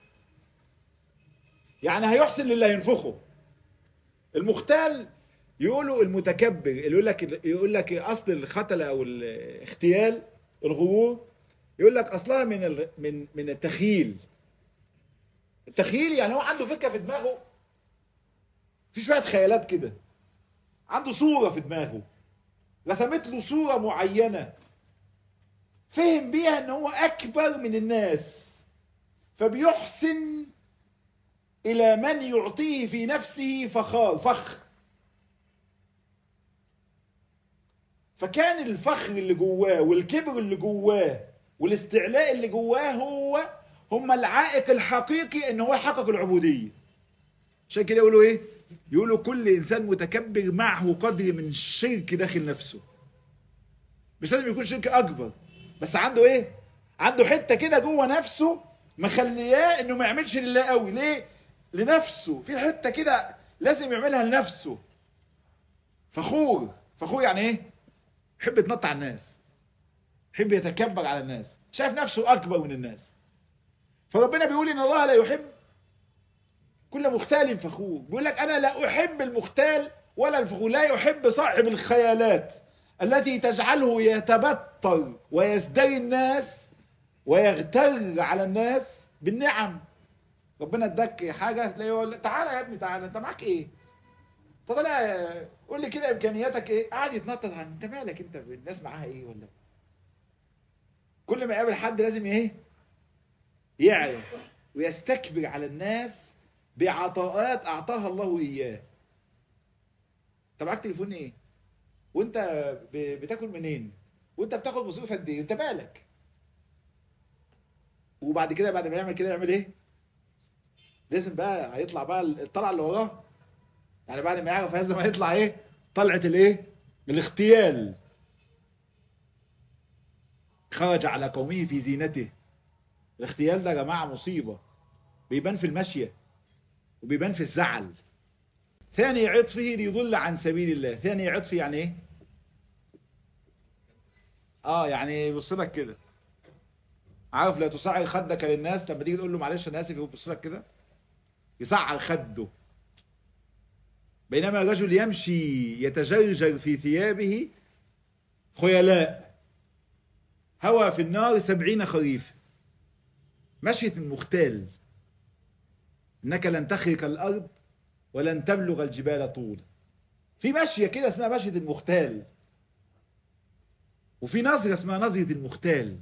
يعني هيحسن للي هينفخه المختال يقولوا المتكبر اللي يقول لك يقول لك اصل الختل او الاختيال الغرور يقول لك اصلها من ال من من التخيل التخيل يعني هو عنده فكره في دماغه في شويه خيالات كده عنده صوره في دماغه رسمت له صوره معينه فهم بيها ان هو اكبر من الناس فبيحسن الى من يعطيه في نفسه فخار فخر فكان الفخر اللي جواه والكبر اللي جواه والاستعلاء اللي جواه هو هم العائق الحقيقي ان هو يحقق العبودية عشان كده يقولوا ايه يقولوا كل انسان متكبر معه قدر من الشرك داخل نفسه مش لازم يكون شرك اكبر بس عنده ايه عنده حتة كده جوه نفسه مخلياه انه ما يعملش لله قوي ليه لنفسه في حتة كده لازم يعملها لنفسه فخور فخور يعني ايه يحب يتنطع على الناس يحب يتكبر على الناس شايف نفسه اكبر من الناس فربنا بيقول ان الله لا يحب كل مختال فخور بيقول لك انا لا احب المختال ولا الفخور لا يحب صاحب الخيالات التي تجعله يتبطر ويزدري الناس ويغتر على الناس بالنعم ربنا اداك حاجة تلاقيه يقول تعالى يا ابني تعالى انت معاك ايه طب لا قول لي كده امكانياتك ايه قاعد يتنطط عن انت مالك انت الناس معاها ايه ولا كل ما يقابل حد لازم ايه يعرف ويستكبر على الناس بعطاءات اعطاها الله اياه انت معاك تليفون ايه وانت بتاكل منين وانت بتاخد مصروف قد ايه انت مالك وبعد كده بعد ما يعمل كده يعمل ايه لازم بقى هيطلع بقى الطلعه اللي وراه يعني بعد ما يعرف هذا ما يطلع ايه طلعه الايه الاغتيال خرج على قومه في زينته الاغتيال ده يا جماعه مصيبه بيبان في المشيه وبيبان في الزعل ثاني عطفه ليضل عن سبيل الله ثاني عطفه يعني ايه اه يعني يبص لك كده عارف لا تصعر خدك للناس لما تيجي تقول له معلش انا اسف يبص لك كده يصعر خده بينما الرجل يمشي يتجرجر في ثيابه خيلاء هوى في النار سبعين خريف مشية المختال انك لن تخرق الارض ولن تبلغ الجبال طولا في مشية كده اسمها مشية المختال وفي نظرة اسمها نظرة المختال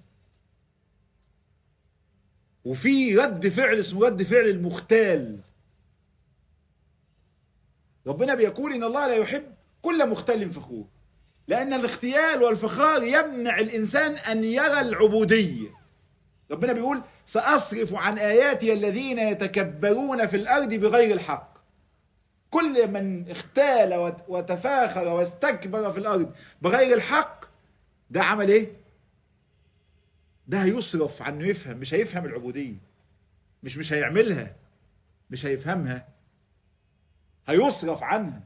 وفي رد فعل اسمه رد فعل المختال ربنا بيقول ان الله لا يحب كل مختال فخور لأن الاختيال والفخار يمنع الإنسان أن يرى العبودية ربنا بيقول سأصرف عن آياتي الذين يتكبرون في الأرض بغير الحق كل من اختال وتفاخر واستكبر في الأرض بغير الحق ده عمل ايه ده هيصرف عنه يفهم مش هيفهم العبودية مش مش هيعملها مش هيفهمها هيصرف عنها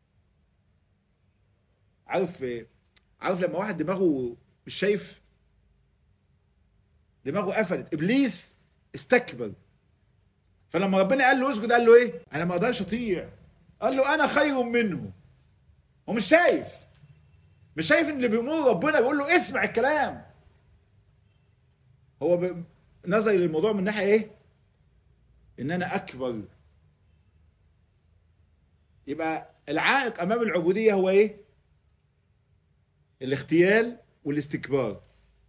عارف عارف لما واحد دماغه مش شايف دماغه قفلت ابليس استكبر فلما ربنا قال له اسجد قال له ايه انا ما اقدرش اطيع قال له انا خير منه هو مش شايف مش شايف ان اللي بيأمره ربنا بيقول له اسمع الكلام هو ب... نظر للموضوع من ناحيه ايه ان انا اكبر يبقى العائق امام العبوديه هو ايه الاختيال والاستكبار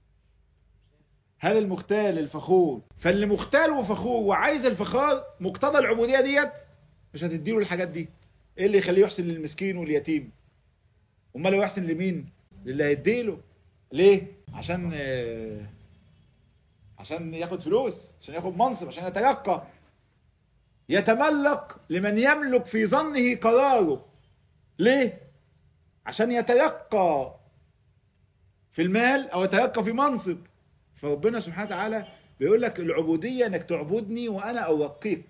هل المختال الفخور فاللي مختال وفخور وعايز الفخار مقتضى العبوديه ديت مش هتديله الحاجات دي ايه اللي يخليه يحسن للمسكين واليتيم امال لو يحسن لمين للي هيديله ليه عشان آه عشان ياخد فلوس عشان ياخد منصب عشان يترقى يتملق لمن يملك في ظنه قراره ليه عشان يترقى في المال او يترقى في منصب فربنا سبحانه وتعالى بيقول لك العبودية انك تعبدني وانا ارقيك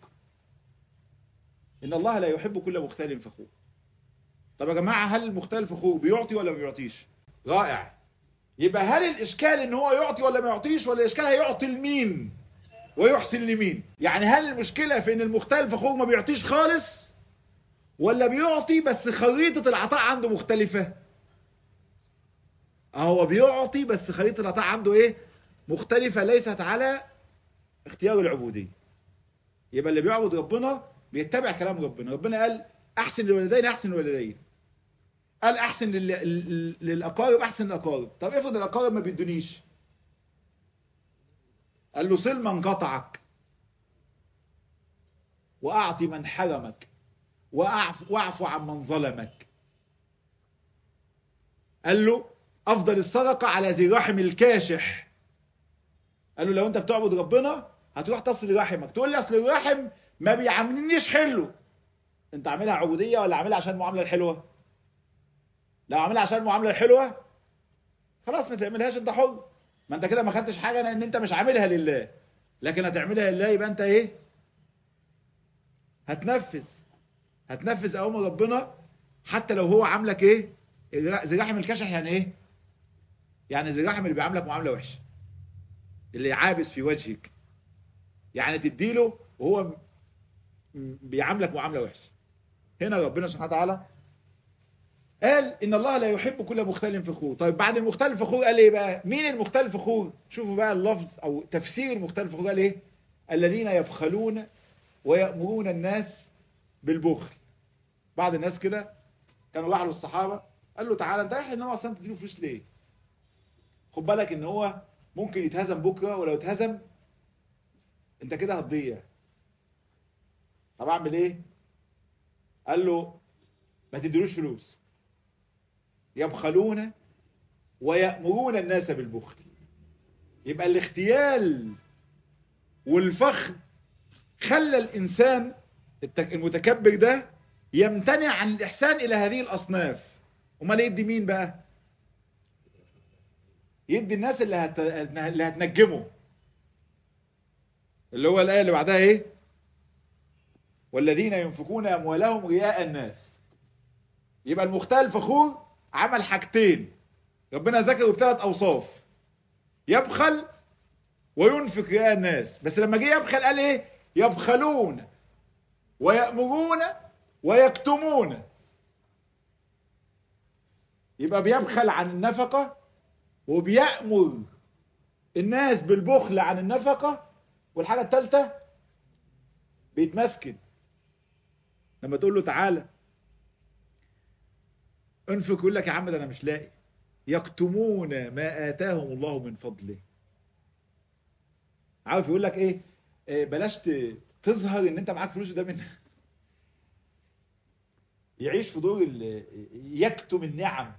ان الله لا يحب كل مختال فخور طب يا جماعة هل المختال الفخور بيعطي ولا ما بيعطيش رائع يبقى هل الاشكال ان هو يعطي ولا ما يعطيش ولا الاشكال هيعطي لمين ويحسن لمين يعني هل المشكلة في ان المختال الفخور ما بيعطيش خالص ولا بيعطي بس خريطة العطاء عنده مختلفة هو بيعطي بس خريطة العطاء عنده ايه مختلفة ليست على اختيار العبودية يبقى اللي بيعبد ربنا بيتبع كلام ربنا ربنا قال احسن للوالدين احسن للوالدين قال احسن لل... للاقارب احسن للاقارب طب افرض الاقارب ما بيدونيش قال له صل من قطعك واعطي من حرمك واعف واعف عن من ظلمك قال له افضل الصدقه على ذي رحم الكاشح قال له لو انت بتعبد ربنا هتروح تصل رحمك تقول لي اصل الرحم ما بيعاملنيش حلو انت عاملها عبوديه ولا عاملها عشان المعامله الحلوه لو عاملها عشان المعامله الحلوه خلاص ما تعملهاش انت حر ما انت كده ما خدتش حاجه لان انت مش عاملها لله لكن هتعملها لله يبقى انت ايه هتنفذ هتنفذ اوامر ربنا حتى لو هو عاملك ايه زي رحم الكشح يعني ايه يعني زي رحم اللي بيعاملك معامله وحشه اللي عابس في وجهك يعني تديله وهو بيعاملك معامله وحشه هنا ربنا سبحانه وتعالى قال ان الله لا يحب كل مختال فخور طيب بعد المختال الفخور قال ايه بقى مين المختال الفخور شوفوا بقى اللفظ او تفسير المختال الفخور قال ايه الذين يبخلون ويأمرون الناس بالبخل بعض الناس كده كانوا راحوا للصحابه قال له تعالى انت رايح ان هو اصلا تديله فلوس ليه خد بالك ان هو ممكن يتهزم بكره ولو اتهزم انت كده هتضيع طب اعمل ايه قال له ما تديلوش فلوس يبخلون ويأمرون الناس بالبخل يبقى الاختيال والفخر خلى الإنسان المتكبر ده يمتنع عن الإحسان إلى هذه الأصناف امال يدي مين بقى يدي الناس اللي, هت... اللي هتنجمه اللي هو الآية اللي بعدها ايه والذين ينفقون أموالهم رياء الناس يبقى المختال فخور عمل حاجتين ربنا ذكره بثلاث أوصاف يبخل وينفق رياء الناس بس لما جه يبخل قال ايه يبخلون ويأمرون ويكتمون يبقى بيبخل عن النفقة وبيأمر الناس بالبخل عن النفقة والحاجة الثالثة بيتمسكن لما تقول له تعالى انفق يقول لك يا عم ده انا مش لاقي يكتمون ما آتاهم الله من فضله عارف يقول لك ايه, إيه بلاش تظهر ان انت معاك فلوس ده منها يعيش في دور ال- يكتم النعم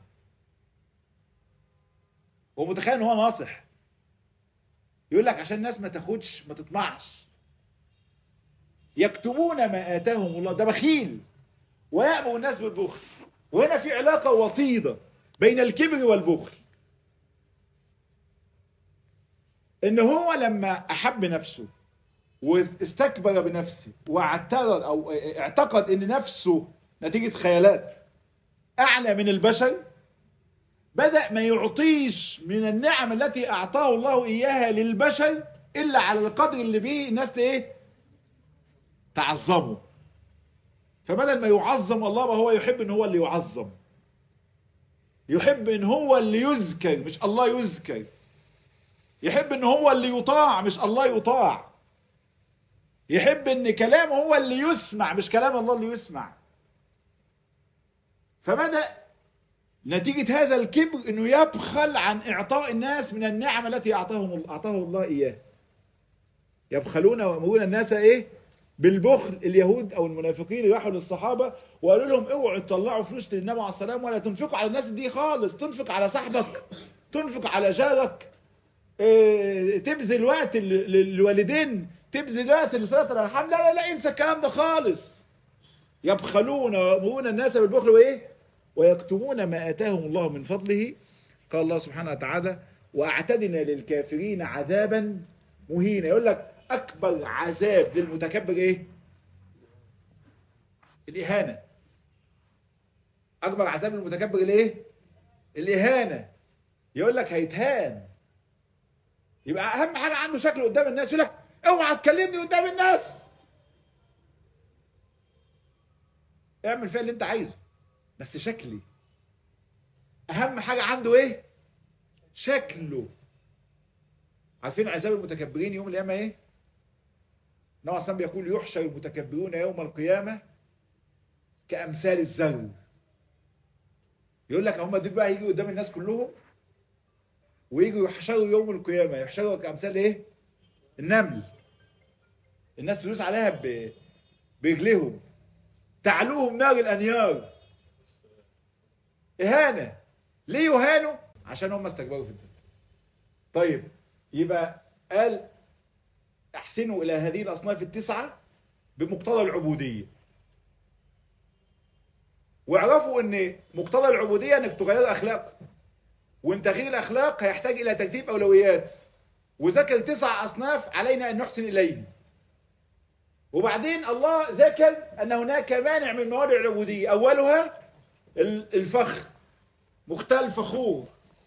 هو متخيل ان هو ناصح يقول لك عشان الناس ما تاخدش ما تطمعش يكتمون ما آتاهم الله ده بخيل ويأمر الناس بالبخل وهنا في علاقة وطيدة بين الكبر والبخل ان هو لما احب نفسه واستكبر بنفسه واعترض او اعتقد ان نفسه نتيجة خيالات اعلى من البشر بدأ ما يعطيش من النعم التي اعطاه الله اياها للبشر الا على القدر اللي بيه الناس ايه تعظمه فبدل ما يعظم الله وهو يحب ان هو اللي يعظم يحب ان هو اللي يذكر مش الله يذكر يحب ان هو اللي يطاع مش الله يطاع يحب ان كلامه هو اللي يسمع مش كلام الله اللي يسمع فبدأ نتيجة هذا الكبر انه يبخل عن اعطاء الناس من النعم التي اعطاهم اعطاه الله اياه يبخلون ويأمرون الناس ايه بالبخل اليهود او المنافقين راحوا للصحابة وقالوا لهم اوعوا تطلعوا فلوس للنبي عليه السلام ولا تنفقوا على الناس دي خالص تنفق على صاحبك تنفق على جارك إيه، تبذل وقت لل- للوالدين تبذل وقت لصلاه الارحام لا لا لا انسى الكلام ده خالص يبخلون ويأمرون الناس بالبخل وايه ويكتمون ما آتاهم الله من فضله قال الله سبحانه وتعالى واعتدنا للكافرين عذابا مهينا يقول لك اكبر عذاب للمتكبر ايه الاهانه اكبر عذاب للمتكبر الايه الاهانه يقول لك هيتهان يبقى اهم حاجه عنده شكله قدام الناس يقول لك اوعى تكلمني قدام الناس اعمل فيها اللي انت عايزه بس شكلي اهم حاجه عنده ايه شكله عارفين عذاب المتكبرين يوم القيامه ايه نوع السلام بيقول يحشر المتكبرون يوم القيامه كامثال الزر يقول لك هم دول بقى يجوا قدام الناس كلهم ويجوا يحشروا يوم القيامة يحشروا كأمثال ايه النمل الناس تدوس عليها ب... برجليهم تعلوهم نار الأنيار إهانة ليه يهانوا عشان هم استكبروا في الدنيا طيب يبقى قال احسنوا إلى هذه الأصناف التسعة بمقتضى العبودية واعرفوا ان مقتضى العبودية انك تغير اخلاقك وان تغيير الاخلاق هيحتاج الى ترتيب اولويات وذكر تسع اصناف علينا ان نحسن اليهم وبعدين الله ذكر ان هناك مانع من موانع العبودية اولها ال- الفخر مختال فخور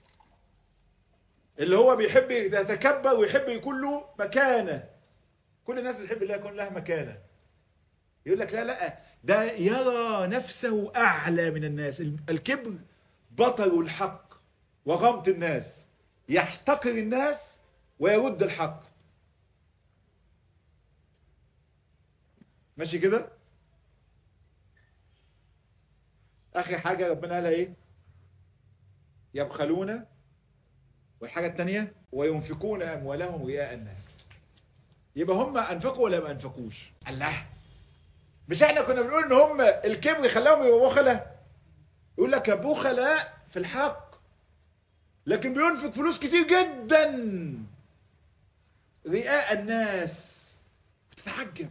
اللي هو بيحب يتكبر ويحب يكون له مكانة كل الناس بتحب الله يكون لها مكانة يقول لك لا لا ده يرى نفسه أعلى من الناس الكبر بطر الحق وغمط الناس يحتقر الناس ويرد الحق ماشي كده آخر حاجة ربنا قالها إيه يبخلون والحاجة الثانية وينفقون أموالهم رياء الناس يبقى هم أنفقوا ولا ما أنفقوش الله مش احنا كنا بنقول ان هم الكبر خلاهم يبقوا بخلة يقول لك يا بخلاء في الحق لكن بينفق فلوس كتير جدا رئاء الناس بتتعجب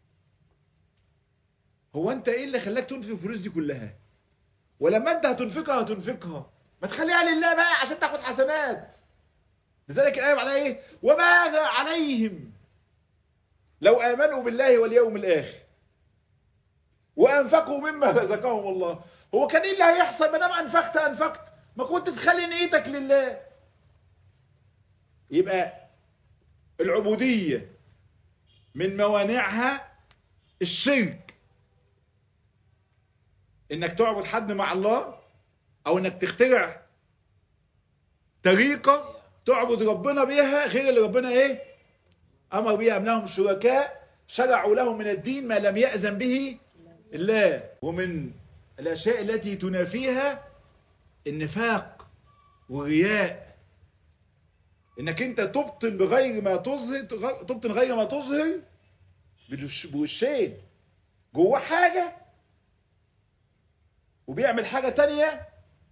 هو انت ايه اللي خلاك تنفق الفلوس دي كلها ولما انت هتنفقها هتنفقها ما تخليها لله بقى عشان تاخد حسنات لذلك الآية معناها ايه وماذا عليهم لو آمنوا بالله واليوم الآخر وأنفقوا مما رزقهم الله هو كان ايه اللي هيحصل ما دام أنفقت أنفقت ما كنت تخلي نيتك لله يبقى العبودية من موانعها الشرك انك تعبد حد مع الله او انك تخترع طريقة تعبد ربنا بيها غير اللي ربنا ايه امر بيها انهم شركاء شرعوا لهم من الدين ما لم يأذن به الله ومن الاشياء التي تنافيها النفاق والرياء انك انت تبطل بغير ما تظهر تبطل غير ما تظهر بوشين جوه حاجة وبيعمل حاجة تانية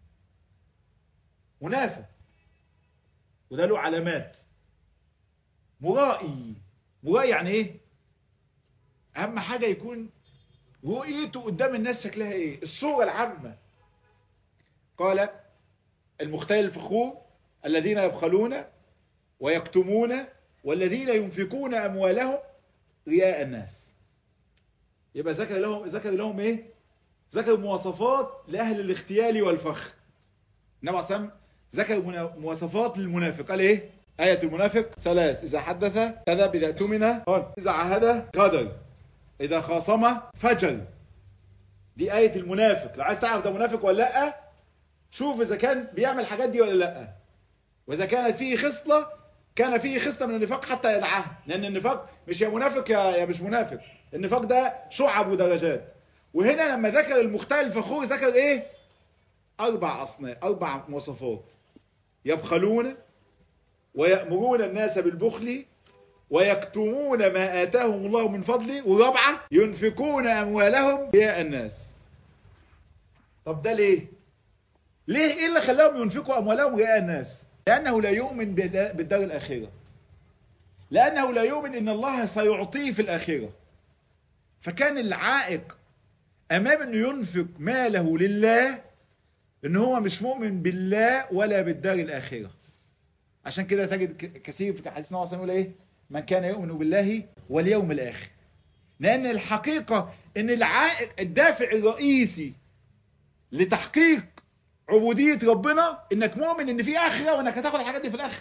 منافق وده له علامات مرائي مرائي يعني ايه اهم حاجة يكون رؤيته قدام الناس شكلها ايه الصورة العامة قال المختال الفخور الذين يبخلون ويكتمون والذين ينفقون اموالهم رياء الناس يبقى ذكر لهم ذكر لهم ايه ذكر مواصفات لاهل الاختيال والفخر النبي عليه الصلاه ذكر مواصفات للمنافق قال ايه آية المنافق ثلاث إذا حدث كذب إذا اؤتمن قال إذا عهد غدر إذا خاصم فجر دي آية المنافق لو عايز تعرف ده منافق ولا لأ شوف إذا كان بيعمل الحاجات دي ولا لأ وإذا كانت فيه خصلة كان فيه خصلة من النفاق حتى يدعها لأن النفاق مش يا منافق يا, يا مش منافق النفاق ده شعب ودرجات وهنا لما ذكر المختال الفخور ذكر ايه اربع اصناف اربع مواصفات يبخلون ويأمرون الناس بالبخل ويكتمون ما آتاهم الله من فضله والرابعة ينفقون أموالهم رياء الناس طب ده ليه ليه ايه اللي خلاهم ينفقوا أموالهم رياء الناس لأنه لا يؤمن بالدار الآخرة لأنه لا يؤمن إن الله سيعطيه في الآخرة فكان العائق أمام أنه ينفق ماله لله ان هو مش مؤمن بالله ولا بالدار الآخرة عشان كده تجد كثير في حديث النبي صلى الله عليه وسلم ايه من كان يؤمن بالله واليوم الآخر لأن الحقيقة ان العائق الدافع الرئيسي لتحقيق عبودية ربنا انك مؤمن ان في آخرة وانك هتاخد الحاجات دي في الآخرة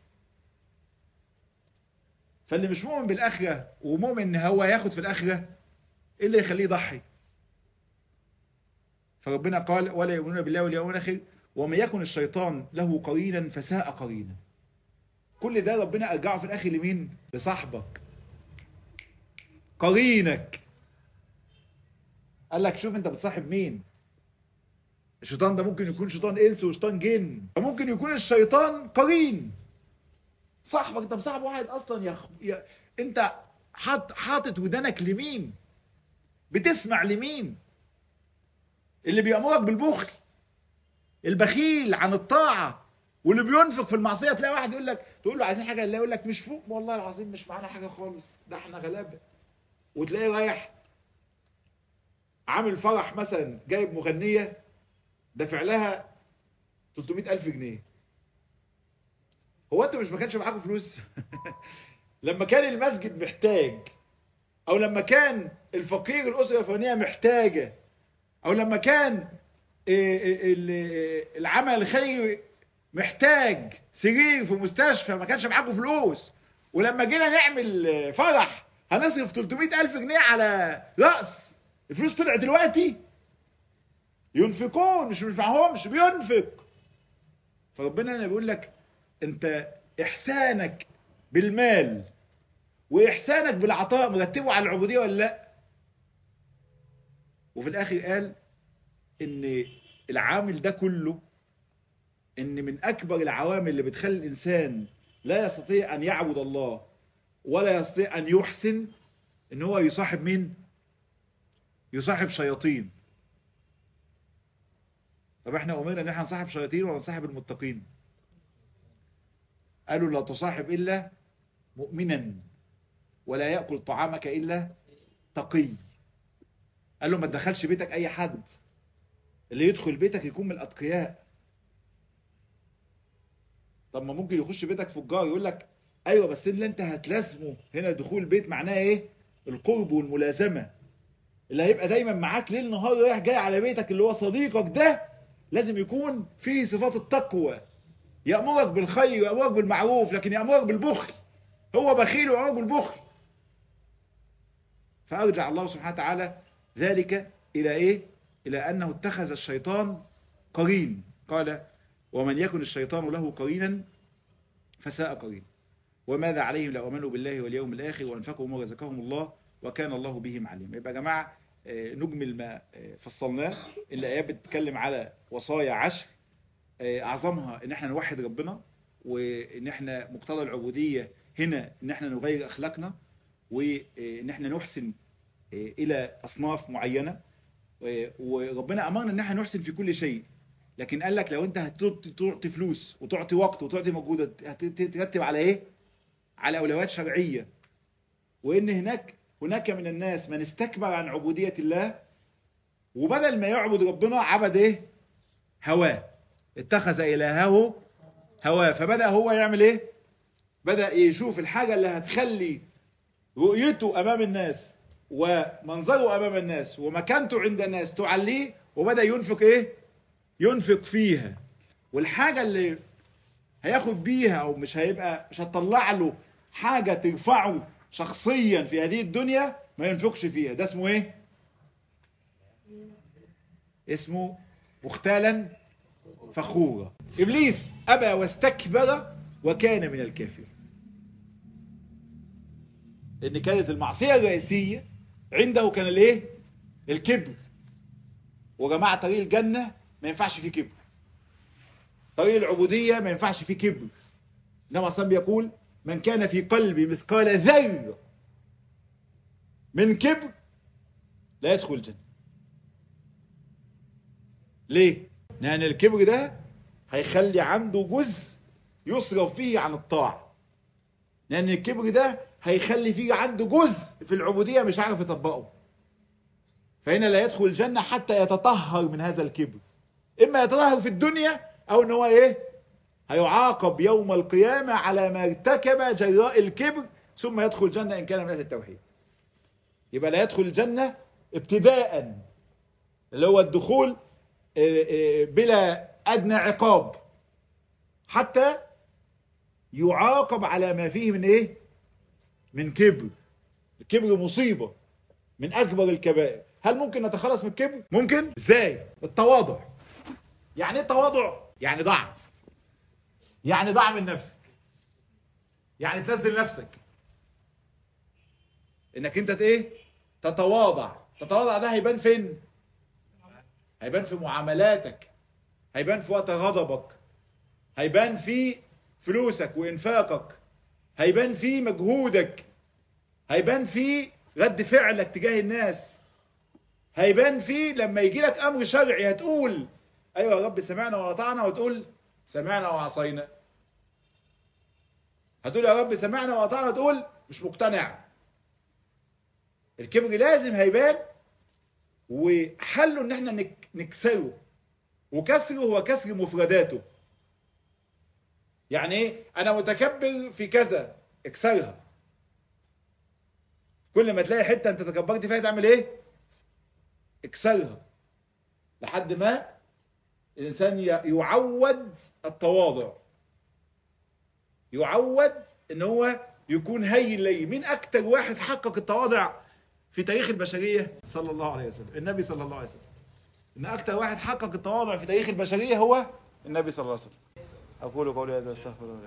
فاللي مش مؤمن بالآخرة ومؤمن ان هو هياخد في الآخرة ايه اللي يخليه يضحي فربنا قال ولا يؤمنون بالله واليوم الآخر وما يكن الشيطان له قرينا فساء قرينا كل ده ربنا أرجعه في الآخر لمين لصاحبك قرينك قال لك شوف انت بتصاحب مين الشيطان ده ممكن يكون شيطان انس وشيطان جن ممكن يكون الشيطان قرين صاحبك انت مصاحب واحد اصلا يا, خ... يا... انت حاط حاطط ودانك لمين بتسمع لمين اللي بيأمرك بالبخل البخيل عن الطاعة واللي بينفق في المعصية تلاقي واحد يقول لك تقول له عايزين حاجة الله يقول لك مش فوق والله العظيم مش معانا حاجة خالص ده احنا غلابة وتلاقيه رايح عامل فرح مثلا جايب مغنية دافع لها 300 ألف جنيه هو انتوا مش ما كانش معاكم فلوس لما كان المسجد محتاج او لما كان الفقير الاسره الفلانيه محتاجه او لما كان العمل الخيري محتاج سرير في مستشفى ما كانش معاكم فلوس ولما جينا نعمل فرح هنصرف 300 ألف جنيه على رأس الفلوس طلع دلوقتي ينفقون مش مش معهمش بينفق فربنا انا بيقول لك انت احسانك بالمال واحسانك بالعطاء مرتبه على العبودية ولا لا وفي الاخر قال ان العامل ده كله ان من اكبر العوامل اللي بتخلي الانسان لا يستطيع ان يعبد الله ولا يستطيع ان يحسن ان هو يصاحب مين يصاحب شياطين طب احنا امرنا ان احنا نصاحب شياطين ولا نصاحب المتقين قالوا لا تصاحب الا مؤمنا ولا يأكل طعامك الا تقي قال له ما تدخلش بيتك اي حد اللي يدخل بيتك يكون من الاتقياء طب ما ممكن يخش بيتك فجار يقول لك ايوه بس اللي انت هتلازمه هنا دخول البيت معناه ايه القرب والملازمه اللي هيبقى دايما معاك ليل نهار رايح جاي على بيتك اللي هو صديقك ده لازم يكون فيه صفات التقوى يأمرك بالخير ويأمرك بالمعروف لكن يأمرك بالبخل هو بخيل ويأمرك بالبخل فأرجع الله سبحانه وتعالى ذلك إلى إيه إلى أنه اتخذ الشيطان قرين قال ومن يكن الشيطان له قرينا فساء قرين وماذا عليهم لو أمنوا بالله واليوم الآخر وأنفقوا ما رزقهم الله وكان الله بهم عليم يبقى يا جماعة نجمل ما فصلناه الآيات بتتكلم على وصايا عشر أعظمها إن احنا نوحد ربنا وإن احنا مقتضى العبودية هنا إن احنا نغير أخلاقنا وإن احنا نحسن إلى أصناف معينة و- وربنا امرنا ان احنا نحسن في كل شيء لكن قال لك لو انت هتعطي تعطي فلوس وتعطي وقت وتعطي مجهود هترتب على ايه على اولويات شرعيه وان هناك هناك من الناس من استكبر عن عبوديه الله وبدل ما يعبد ربنا عبد ايه هواه اتخذ الهه هواه فبدا هو يعمل ايه بدا يشوف الحاجه اللي هتخلي رؤيته امام الناس ومنظره امام الناس ومكانته عند الناس تعليه وبدا ينفق ايه ينفق فيها والحاجه اللي هياخد بيها او مش هيبقى مش هتطلع له حاجه ترفعه شخصيا في هذه الدنيا ما ينفقش فيها ده اسمه ايه اسمه مختالا فخورا ابليس ابى واستكبر وكان من الكافرين ان كانت المعصيه الرئيسيه عنده كان الايه الكبر وجماعه طريق الجنه ما ينفعش فيه كبر طريق العبوديه ما ينفعش فيه كبر انما اصلا بيقول من كان في قلبي مثقال ذره من كبر لا يدخل الجنه ليه لان الكبر ده هيخلي عنده جزء يصرف فيه عن الطاعه لان الكبر ده هيخلي فيه عنده جزء في العبوديه مش عارف يطبقه فهنا لا يدخل الجنه حتى يتطهر من هذا الكبر اما يتطهر في الدنيا او ان هو ايه هيعاقب يوم القيامه على ما ارتكب جراء الكبر ثم يدخل الجنه ان كان من اهل التوحيد يبقى لا يدخل الجنه ابتداء اللي هو الدخول بلا ادنى عقاب حتى يعاقب على ما فيه من ايه من كبر الكبر مصيبة من اكبر الكبائر هل ممكن نتخلص من الكبر ممكن ازاي التواضع يعني ايه التواضع يعني ضعف يعني ضع من نفسك يعني تنزل نفسك انك انت ايه تتواضع تتواضع ده هيبان فين هيبان في معاملاتك هيبان في وقت غضبك هيبان في فلوسك وانفاقك هيبان في مجهودك هيبان في رد فعلك تجاه الناس هيبان في لما يجي لك امر شرعي هتقول ايوه يا رب سمعنا واطعنا وتقول سمعنا وعصينا هتقول يا رب سمعنا واطعنا وتقول مش مقتنع الكبر لازم هيبان وحله ان احنا نك نكسره وكسره هو كسر مفرداته يعني ايه انا متكبر في كذا اكسرها كل ما تلاقي حته انت تكبرت فيها تعمل ايه اكسرها لحد ما الانسان يعود التواضع يعود ان هو يكون هين لي مين اكتر واحد حقق التواضع في تاريخ البشرية صلى الله عليه وسلم النبي صلى الله عليه وسلم ان اكتر واحد حقق التواضع في تاريخ البشرية هو النبي صلى الله عليه وسلم اقول قولي هذا استغفر الله